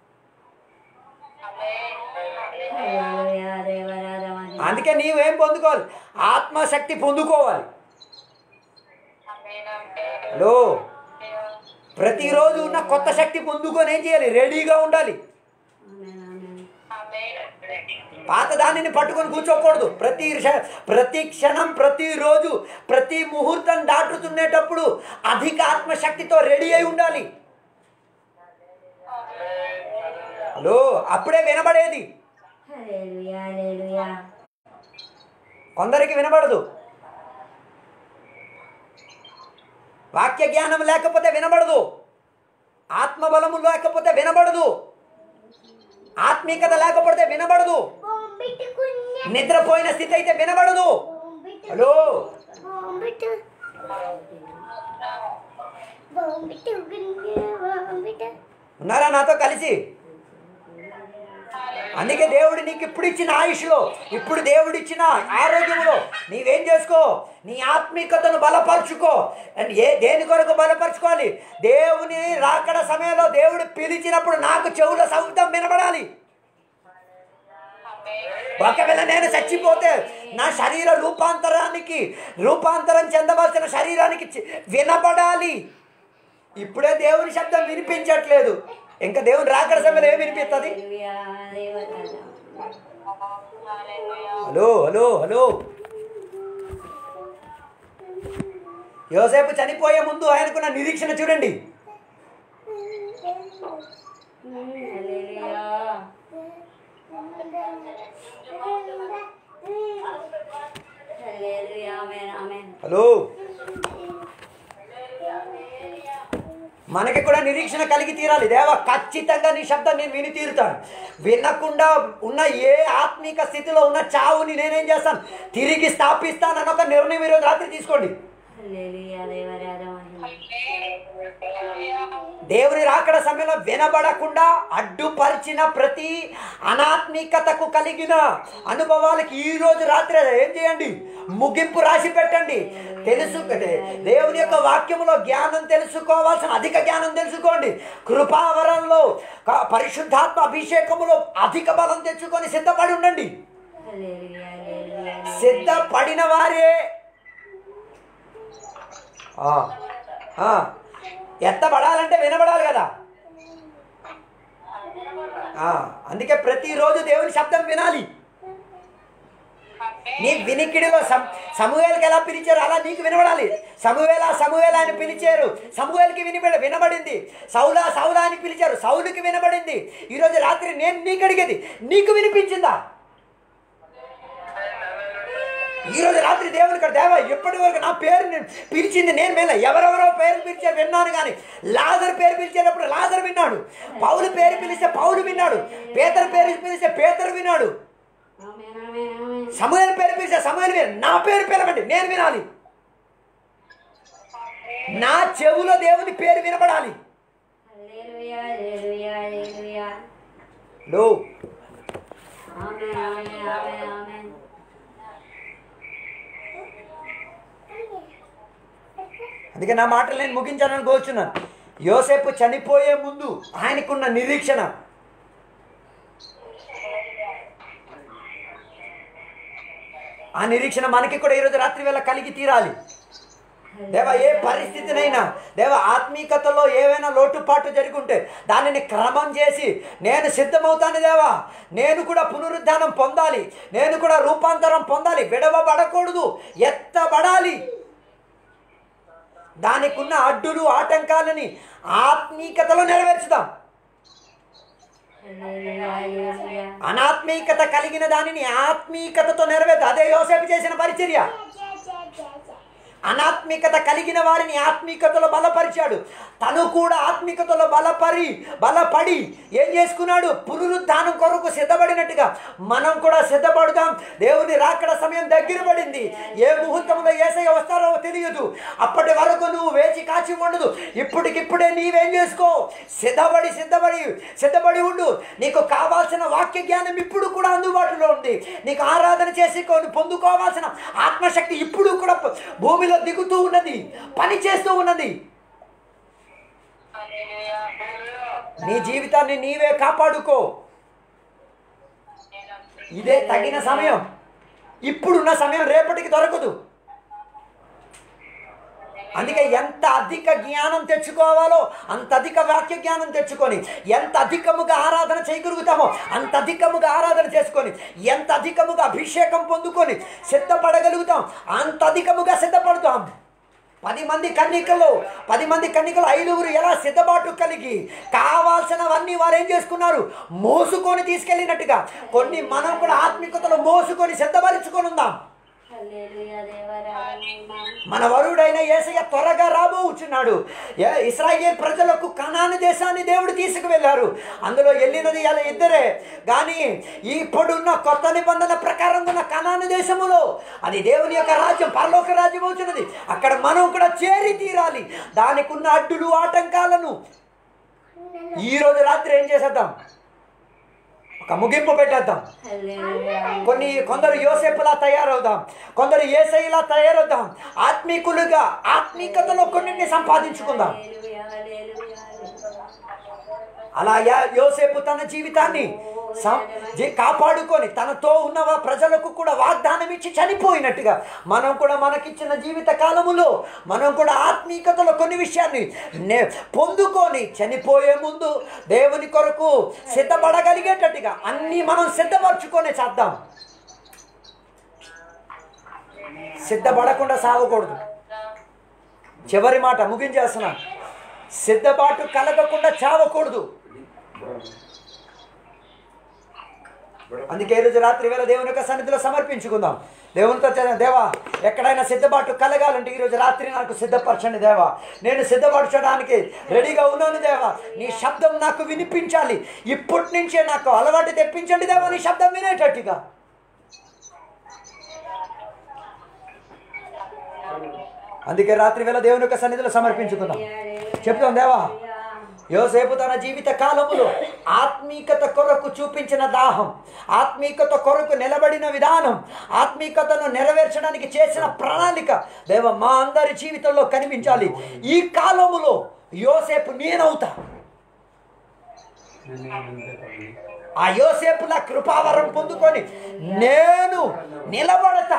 హల్లెలూయా దేవరాధ మహిమ అందుకే నీవేం పొందుకోవాలి ఆత్మశక్తి పొందుకోవాలి హలో ప్రతిరోజు ఉన్న కొత్త శక్తి పొందుకొని ఏం చేయాలి రెడీగా ఉండాలి ఆమేన్ ఆమేన్ పాత దానిని పట్టుకొని కూర్చోకూడదు ప్రతి క్ష- ప్రతి క్షణం ప్రతిరోజు ప్రతి ముహూర్తం దాటుతునేటప్పుడు అధిక ఆత్మశక్తితో రెడీ అయి ఉండాలి హలో అప్పుడే వినబడేది హల్లెలూయా హల్లెలూయా కొందరికి వినబడదు వాక్య జ్ఞానం లేకపోతే వినబడదు ఆత్మబలము లేకపోతే వినబడదు ఆత్మీకత లేకపోతే వినబడదు నిద్రపోయిన స్థితి అయితే వినబడదు హలో ఉన్నారా నాతో కలిసి అందుకే దేవుడు నీకు ఇప్పుడు ఇచ్చిన ఆయుష్లో ఇప్పుడు దేవుడు ఇచ్చిన ఆరోగ్యంలో నీవేం చేసుకో నీ ఆత్మీకతను బలపరుచుకో అండ్ ఏ దేని కొరకు బలపరుచుకోవాలి దేవుని రాకడ సమయంలో దేవుడు పిలిచినప్పుడు నాకు చెవుల శబ్దం వినబడాలి ఒకవేళ నేను చచ్చిపోతే నా శరీర రూపాంతరానికి రూపాంతరం చెందవలసిన శరీరానికి చి- వినపడాలి ఇప్పుడే దేవుని శబ్దం వినిపించట్లేదు ఇంకా దేవుని రాకడ సమయంలో ఏం వినిపిస్తుంది హల్లెలూయా దేవరాధ హలో హలో హలో యోసేపు చనిపోయే ముందు ఆయనకున్న నిరీక్షణ చూడండి హల్లెలూయా హల్లెలూయా ఆమేన్ ఆమేన్ హలో మనకి కూడా నిరీక్షణ కలిగి తీరాలి దేవా ఖచ్చితంగా నీ శబ్దం నేను విని తీరుతాను వినకుండా ఉన్న ఏ ఆత్మీక స్థితిలో ఉన్న చావుని నేనేం చేస్తాను తిరిగి స్థాపిస్తానని ఒక నిర్ణయం ఈరోజు రాత్రి తీసుకోండి హల్లెలూయా దేవరాజా మహిమ దేవుని రాకడ సమయంలో వినబడకుండా అడ్డుపరిచిన ప్రతి అనాత్మికతకు కలిగిన అనుభవాలకి ఈ రోజు రాత్రి ఏం చేయండి ముగింపు రాసి పెట్టండి తెలుసు దేవుని యొక్క వాక్యములో జ్ఞానం తెలుసుకోవాల్సిన అధిక జ్ఞానం తెలుసుకోండి కృపావరంలో క- పరిశుద్ధాత్మ అభిషేకములో అధిక బలం తెచ్చుకొని సిద్ధపడి ఉండండి హల్లెలూయా హల్లెలూయా సిద్ధపడిన వారే ఆ, ఆ, ఎత్తబడాలంటే వినబడాలి కదా ఆ, అందుకే ప్రతిరోజు దేవుని శబ్దం వినాలి నీ వినికిడిలో సమ్ సమూహేలకి ఎలా పిలిచారు అలా నీకు వినబడాలి సమూహేల సమూహేల అని పిలిచారు సమూహేలకి వినిపడ వినబడింది సౌలా సౌలా అని పిలిచారు సౌలుకి వినబడింది ఈరోజు రాత్రి నేను నీకు అడిగేది నీకు వినిపించిందా ఈ రోజు రాత్రి దేవుని ఇక్కడ దేవ ఎప్పటి వరకు నా పేరు నేను పిలిచింది నేను విన ఎవరెవరో పేరు పిలిచారు విన్నాను కానీ లాజర్ పేరు పిలిచేటప్పుడు లాజర్ విన్నాడు పౌలు పేరు పిలిస్తే పౌలు విన్నాడు పేదరు పేరు పిలిస్తే పేదరు విన్నాడు ఆమేన్ ఆమేన్ ఆమేన్ సమూహల పేరు పిలిస్తే సమూహలు విన నా పేరు పిలవండి నేను వినాలి నా చెవులో దేవుని పేరు వినపడాలి హల్లెలూయా హల్లెలూయా హల్లెలూయా లో ఆమేన్ ఆమేన్ ఆమేన్ ఆమేన్ అందుకే నా మాటలు నేను ముగించాలని కోరుచున్నాను యోసేపు చనిపోయే ముందు ఆయనకున్న నిరీక్షణ ఆ నిరీక్షణ మనకి కూడా ఈరోజు రాత్రి వేళ కలిగి తీరాలి దేవ ఏ పరిస్థితినైనా దేవ ఆత్మీకతలో ఏవైనా లోటుపాటు జరుగుంటే దానిని క్రమం చేసి నేను సిద్ధమవుతాను దేవా నేను కూడా పునరుద్ధానం పొందాలి నేను కూడా రూపాంతరం పొందాలి విడవబడకూడదు ఎత్తబడాలి దానికి ఉన్న అడ్డులు ఆటంకాలని ఆత్మీకతలో నెరవేర్చుదాం హల్లెలూయా హల్లెలూయా అనాత్మీకత కలిగిన దానిని ఆత్మీకతతో నెరవేర్చు అదే యోసేపు చేసిన పరిచర్య అనాత్మికత కలిగిన వారిని ఆత్మీకతలో బలపరిచాడు తను కూడా ఆత్మికతలో బలపరి బలపడి ఏం చేసుకున్నాడు పునరుద్ధానం కొరకు సిద్ధపడినట్టుగా మనం కూడా సిద్ధపడదాం దేవుని రాకడ సమయం దగ్గర పడింది ఏ ముహూర్తంలో ఏసయ్య వస్తారో తెలియదు అప్పటి వరకు నువ్వు వేచి కాచి ఉండదు ఇప్పటికిప్పుడే నీవేం చేసుకో సిద్ధపడి సిద్ధపడి సిద్ధపడి ఉండు నీకు కావాల్సిన వాక్య జ్ఞానం ఇప్పుడు కూడా అందుబాటులో ఉంది నీకు ఆరాధన చేసి కొన్ని పొందుకోవాల్సిన ఆత్మశక్తి ఇప్పుడు కూడా ప- భూమిలో దిగుతూ ఉన్నది పని చేస్తూ ఉన్నది నీ జీవితాన్ని నీవే కాపాడుకో ఇదే తగిన సమయం ఇప్పుడున్న సమయం రేపటికి దొరకదు అందుకే ఎంత అధిక జ్ఞానం తెచ్చుకోవాలో అంత అధిక వాక్య జ్ఞానం తెచ్చుకొని ఎంత అధికముగా ఆరాధన చేయగలుగుతామో అంత అధికముగా ఆరాధన చేసుకొని ఎంత అధికముగా అభిషేకం పొందుకొని సిద్ధపడగలుగుతాం అంత అధికముగా సిద్ధపడతాం పది మంది కన్నికలు పది మంది కన్నికలు ఐదుగురు ఎలా సిద్ధపాటు కలిగి కావాల్సినవన్నీ వారు ఏం చేసుకున్నారు మోసుకొని తీసుకెళ్ళినట్టుగా కొన్ని మనం కూడా ఆత్మికతలో మోసుకొని సిద్ధపరుచుకొని ఉందాం హల్లెలూయా దేవరాజా మన వరుడైన యేసయ్య త్వరగా రాబోచున్నాడు ఏ- ఇస్రాయేల్ ప్రజలకు కనాను దేశాన్ని దేవుడు తీసుకువెళ్ళారు అందులో వెళ్ళినది ఇలా ఇద్దరే కానీ ఇప్పుడున్న కొత్త నిబంధన ప్రకారం ఉన్న కనాను దేశములో అది దేవుని యొక్క రాజ్యం పరలోక రాజ్యం అవుతున్నది అక్కడ మనం కూడా చేరి తీరాలి దానికి ఉన్న అడ్డులు ఆటంకాలను ఈ రోజు రాత్రి ఏం చేసేద్దాం ఒక ముగింపు పెట్టేద్దాం హల్లెలూయా కొన్ని కొందరు యోసేపులా తయారవుదాం కొందరు ఏసైలా తయారవుదాం ఆత్మీకులుగా ఆత్మీకతలో కొన్నింటిని సంపాదించుకుందాం హల్లెలూయా హల్లెలూయా అలా యా- యోసేపు తన జీవితాన్ని సం- జీ- కాపాడుకొని తనతో ఉన్న వా- ప్రజలకు కూడా వాగ్దానం ఇచ్చి చనిపోయినట్టుగా మనం కూడా మనకిచ్చిన జీవిత కాలములో మనం కూడా ఆత్మీకతలో కొన్ని విషయాన్ని నే పొందుకొని చనిపోయే ముందు దేవుని కొరకు సిద్ధపడగలిగేటట్టుగా అన్నీ మనం సిద్ధపరచుకొని చేద్దాం సిద్ధపడకుండా సాగకూడదు చివరి మాట ముగించేస్తున్నా సిద్ధపాటు కలగకుండా చావకూడదు అందుకే ఈ రోజు రాత్రి వేళ దేవుని యొక్క సన్నిధిలో సమర్పించుకుందాం దేవునితో చే- దేవా ఎక్కడైనా సిద్ధపాటు కలగాలంటే ఈరోజు రాత్రి నాకు సిద్ధపరచండి దేవా నేను సిద్ధపరచడానికి రెడీగా ఉన్నాను దేవా నీ శబ్దం నాకు వినిపించాలి ఇప్పటి నుంచే నాకు అలవాటు తెప్పించండి దేవా నీ శబ్దం వినేటట్టుగా అందుకే రాత్రి వేళ దేవుని యొక్క సన్నిధిలో సమర్పించుకుందాం చెప్తాం దేవా యోసేపు తన జీవిత కాలములో ఆత్మీకత కొరకు చూపించిన దాహం ఆత్మీకత కొరకు నిలబడిన విధానం ఆత్మీకతను నెరవేర్చడానికి చేసిన ప్రణాళిక దేవ మా అందరి జీవితంలో కనిపించాలి ఈ కాలములో యోసేపు నేనవుతా ఆ యోసేపుల కృపావరం పొందుకొని నేను నిలబడతా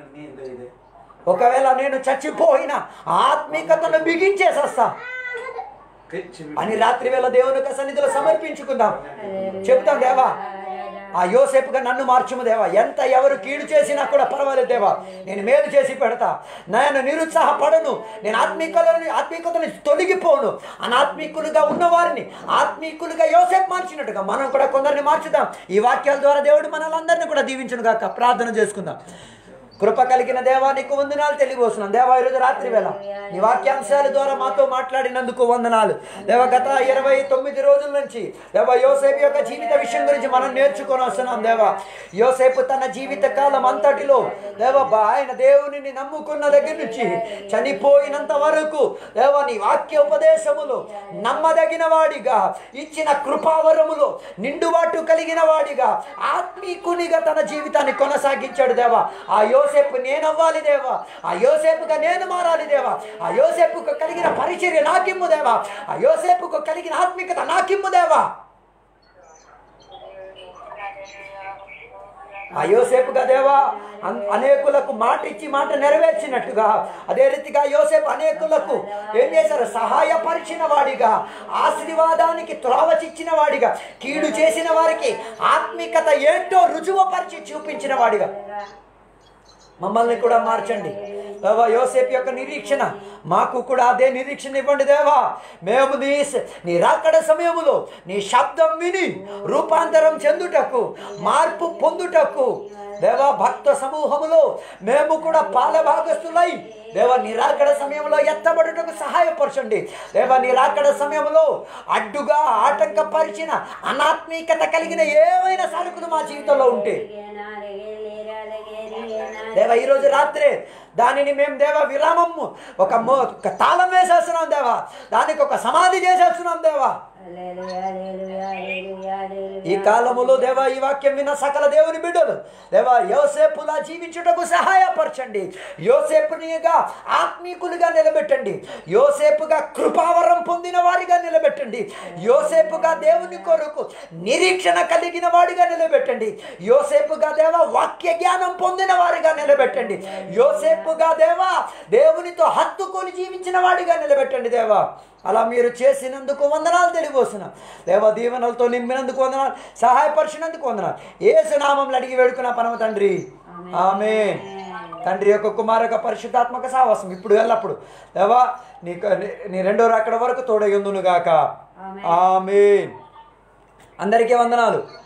ఒకవేళ నేను చచ్చిపోయిన ఆత్మీకతను బిగించేసేస్తా అని రాత్రి వేళ దేవుని యొక్క సన్నిధిలో సమర్పించుకుందాం చెప్తాం దేవా ఆ యోసేపుగా నన్ను మార్చుము దేవా ఎంత ఎవరు కీడు చేసినా కూడా పర్వాలేదు దేవా నేను మేలు చేసి పెడతా నేను నిరుత్సాహపడను నేను ఆత్మీకలను ఆత్మీకతను తొలగిపోను అనాత్మీకులుగా ఉన్నవారిని ఆత్మీకులుగా యోసేపు మార్చినట్టుగా మనం కూడా కొందరిని మార్చుదాం ఈ వాక్యాల ద్వారా దేవుడు మనల్ని కూడా దీవించును గాక ప్రార్థన చేసుకుందాం కృప కలిగిన దేవా నీకు వందనాలు తెలియవస్తున్నాం దేవా ఈరోజు రాత్రి వేళ నీ వాక్యాంశాల ద్వారా మాతో మాట్లాడినందుకు వందనాలు దేవ గత ఇరవై తొమ్మిది రోజుల నుంచి దేవ యోసేపు యొక్క జీవిత విషయం గురించి మనం నేర్చుకొని వస్తున్నాం దేవా యోసేపు తన జీవిత కాలం అంతటిలో దేవ బా- ఆయన దేవునిని నమ్ముకున్న దగ్గర నుంచి చనిపోయినంత వరకు దేవ నీ వాక్య ఉపదేశములు నమ్మదగిన వాడిగా ఇచ్చిన కృపావరములో నిండుబాటు కలిగిన వాడిగా ఆత్మీకునిగా తన జీవితాన్ని కొనసాగించాడు దేవా ఆ యోసేపు నేను అవ్వాలి దేవా ఆ యోసేపుగా నేను మారాలి దేవా ఆ యోసేపుకు కలిగిన పరిచర్య నాకిమ్ము దేవా ఆ యోసేపుకు కలిగిన ఆత్మికత నాకిమ్ము దేవా ఆ యోసేపుగా దేవా అన్- అనేకులకు మాట ఇచ్చి మాట నెరవేర్చినట్టుగా అదే రీతిగా యోసేపు అనేకులకు ఏం చేశారు సహాయపరిచిన వాడిగా ఆశీర్వాదానికి త్రోవచిచ్చిన వాడిగా కీడు చేసిన వారికి ఆత్మికత ఏంటో రుజువుపరిచి చూపించిన వాడిగా మమ్మల్ని కూడా మార్చండి దేవా యోసేపు యొక్క నిరీక్షణ మాకు కూడా అదే నిరీక్షణ ఇవ్వండి దేవా మేము నీ స- నీ రాకడ సమయములో నీ శబ్దం విని రూపాంతరం చెందుటకు మార్పు పొందుటకు దేవా భక్త సమూహములో మేము కూడా పాలభాగస్తులై దేవా నీ రాకడ సమయంలో ఎత్తబడుటకు సహాయపరచండి దేవా నీ రాకడ సమయంలో అడ్డుగా ఆటంకపరిచిన అనాత్మీకత కలిగిన ఏవైనా సరుకులు మా జీవితంలో ఉంటే దేవ ఈరోజు రాత్రే దానిని మేము దేవ విరామము ఒక మో ఒక తాళం వేసేస్తున్నాం దేవా దానికి ఒక సమాధి చేసేస్తున్నాం దేవా ఈ కాలములో దేవా ఈ వాక్యం విన్న సకల దేవుని బిడ్డలు దేవా యోసేపులా జీవించుటకు సహాయపరచండి యోసేపునిగా ఆత్మీకులుగా నిలబెట్టండి యోసేపుగా కృపావరం పొందిన వారిగా నిలబెట్టండి యోసేపుగా దేవుని కొరకు నిరీక్షణ కలిగిన వాడిగా నిలబెట్టండి యోసేపుగా దేవా వాక్య జ్ఞానం పొందిన వారిగా నిలబెట్టండి యోసేపుగా దేవా దేవునితో హత్తుకొని జీవించిన వాడిగా నిలబెట్టండి దేవా అలా మీరు చేసినందుకు వందనాలు తెలియవస్తున్నా దేవ దీవెనలతో నింపినందుకు వందనాలు సహాయపరిచినందుకు వందనాలు ఏ సునామంలో అడిగి వేడుకున్న పరమ తండ్రి ఆమె తండ్రి యొక్క కుమార యొక్క పరిశుద్ధాత్మక సావాసం ఇప్పుడు ఎల్లప్పుడు దేవా నీకు నీ రెండో రాకడ వరకు తోడయుందును గాక ఆమె అందరికీ వందనాలు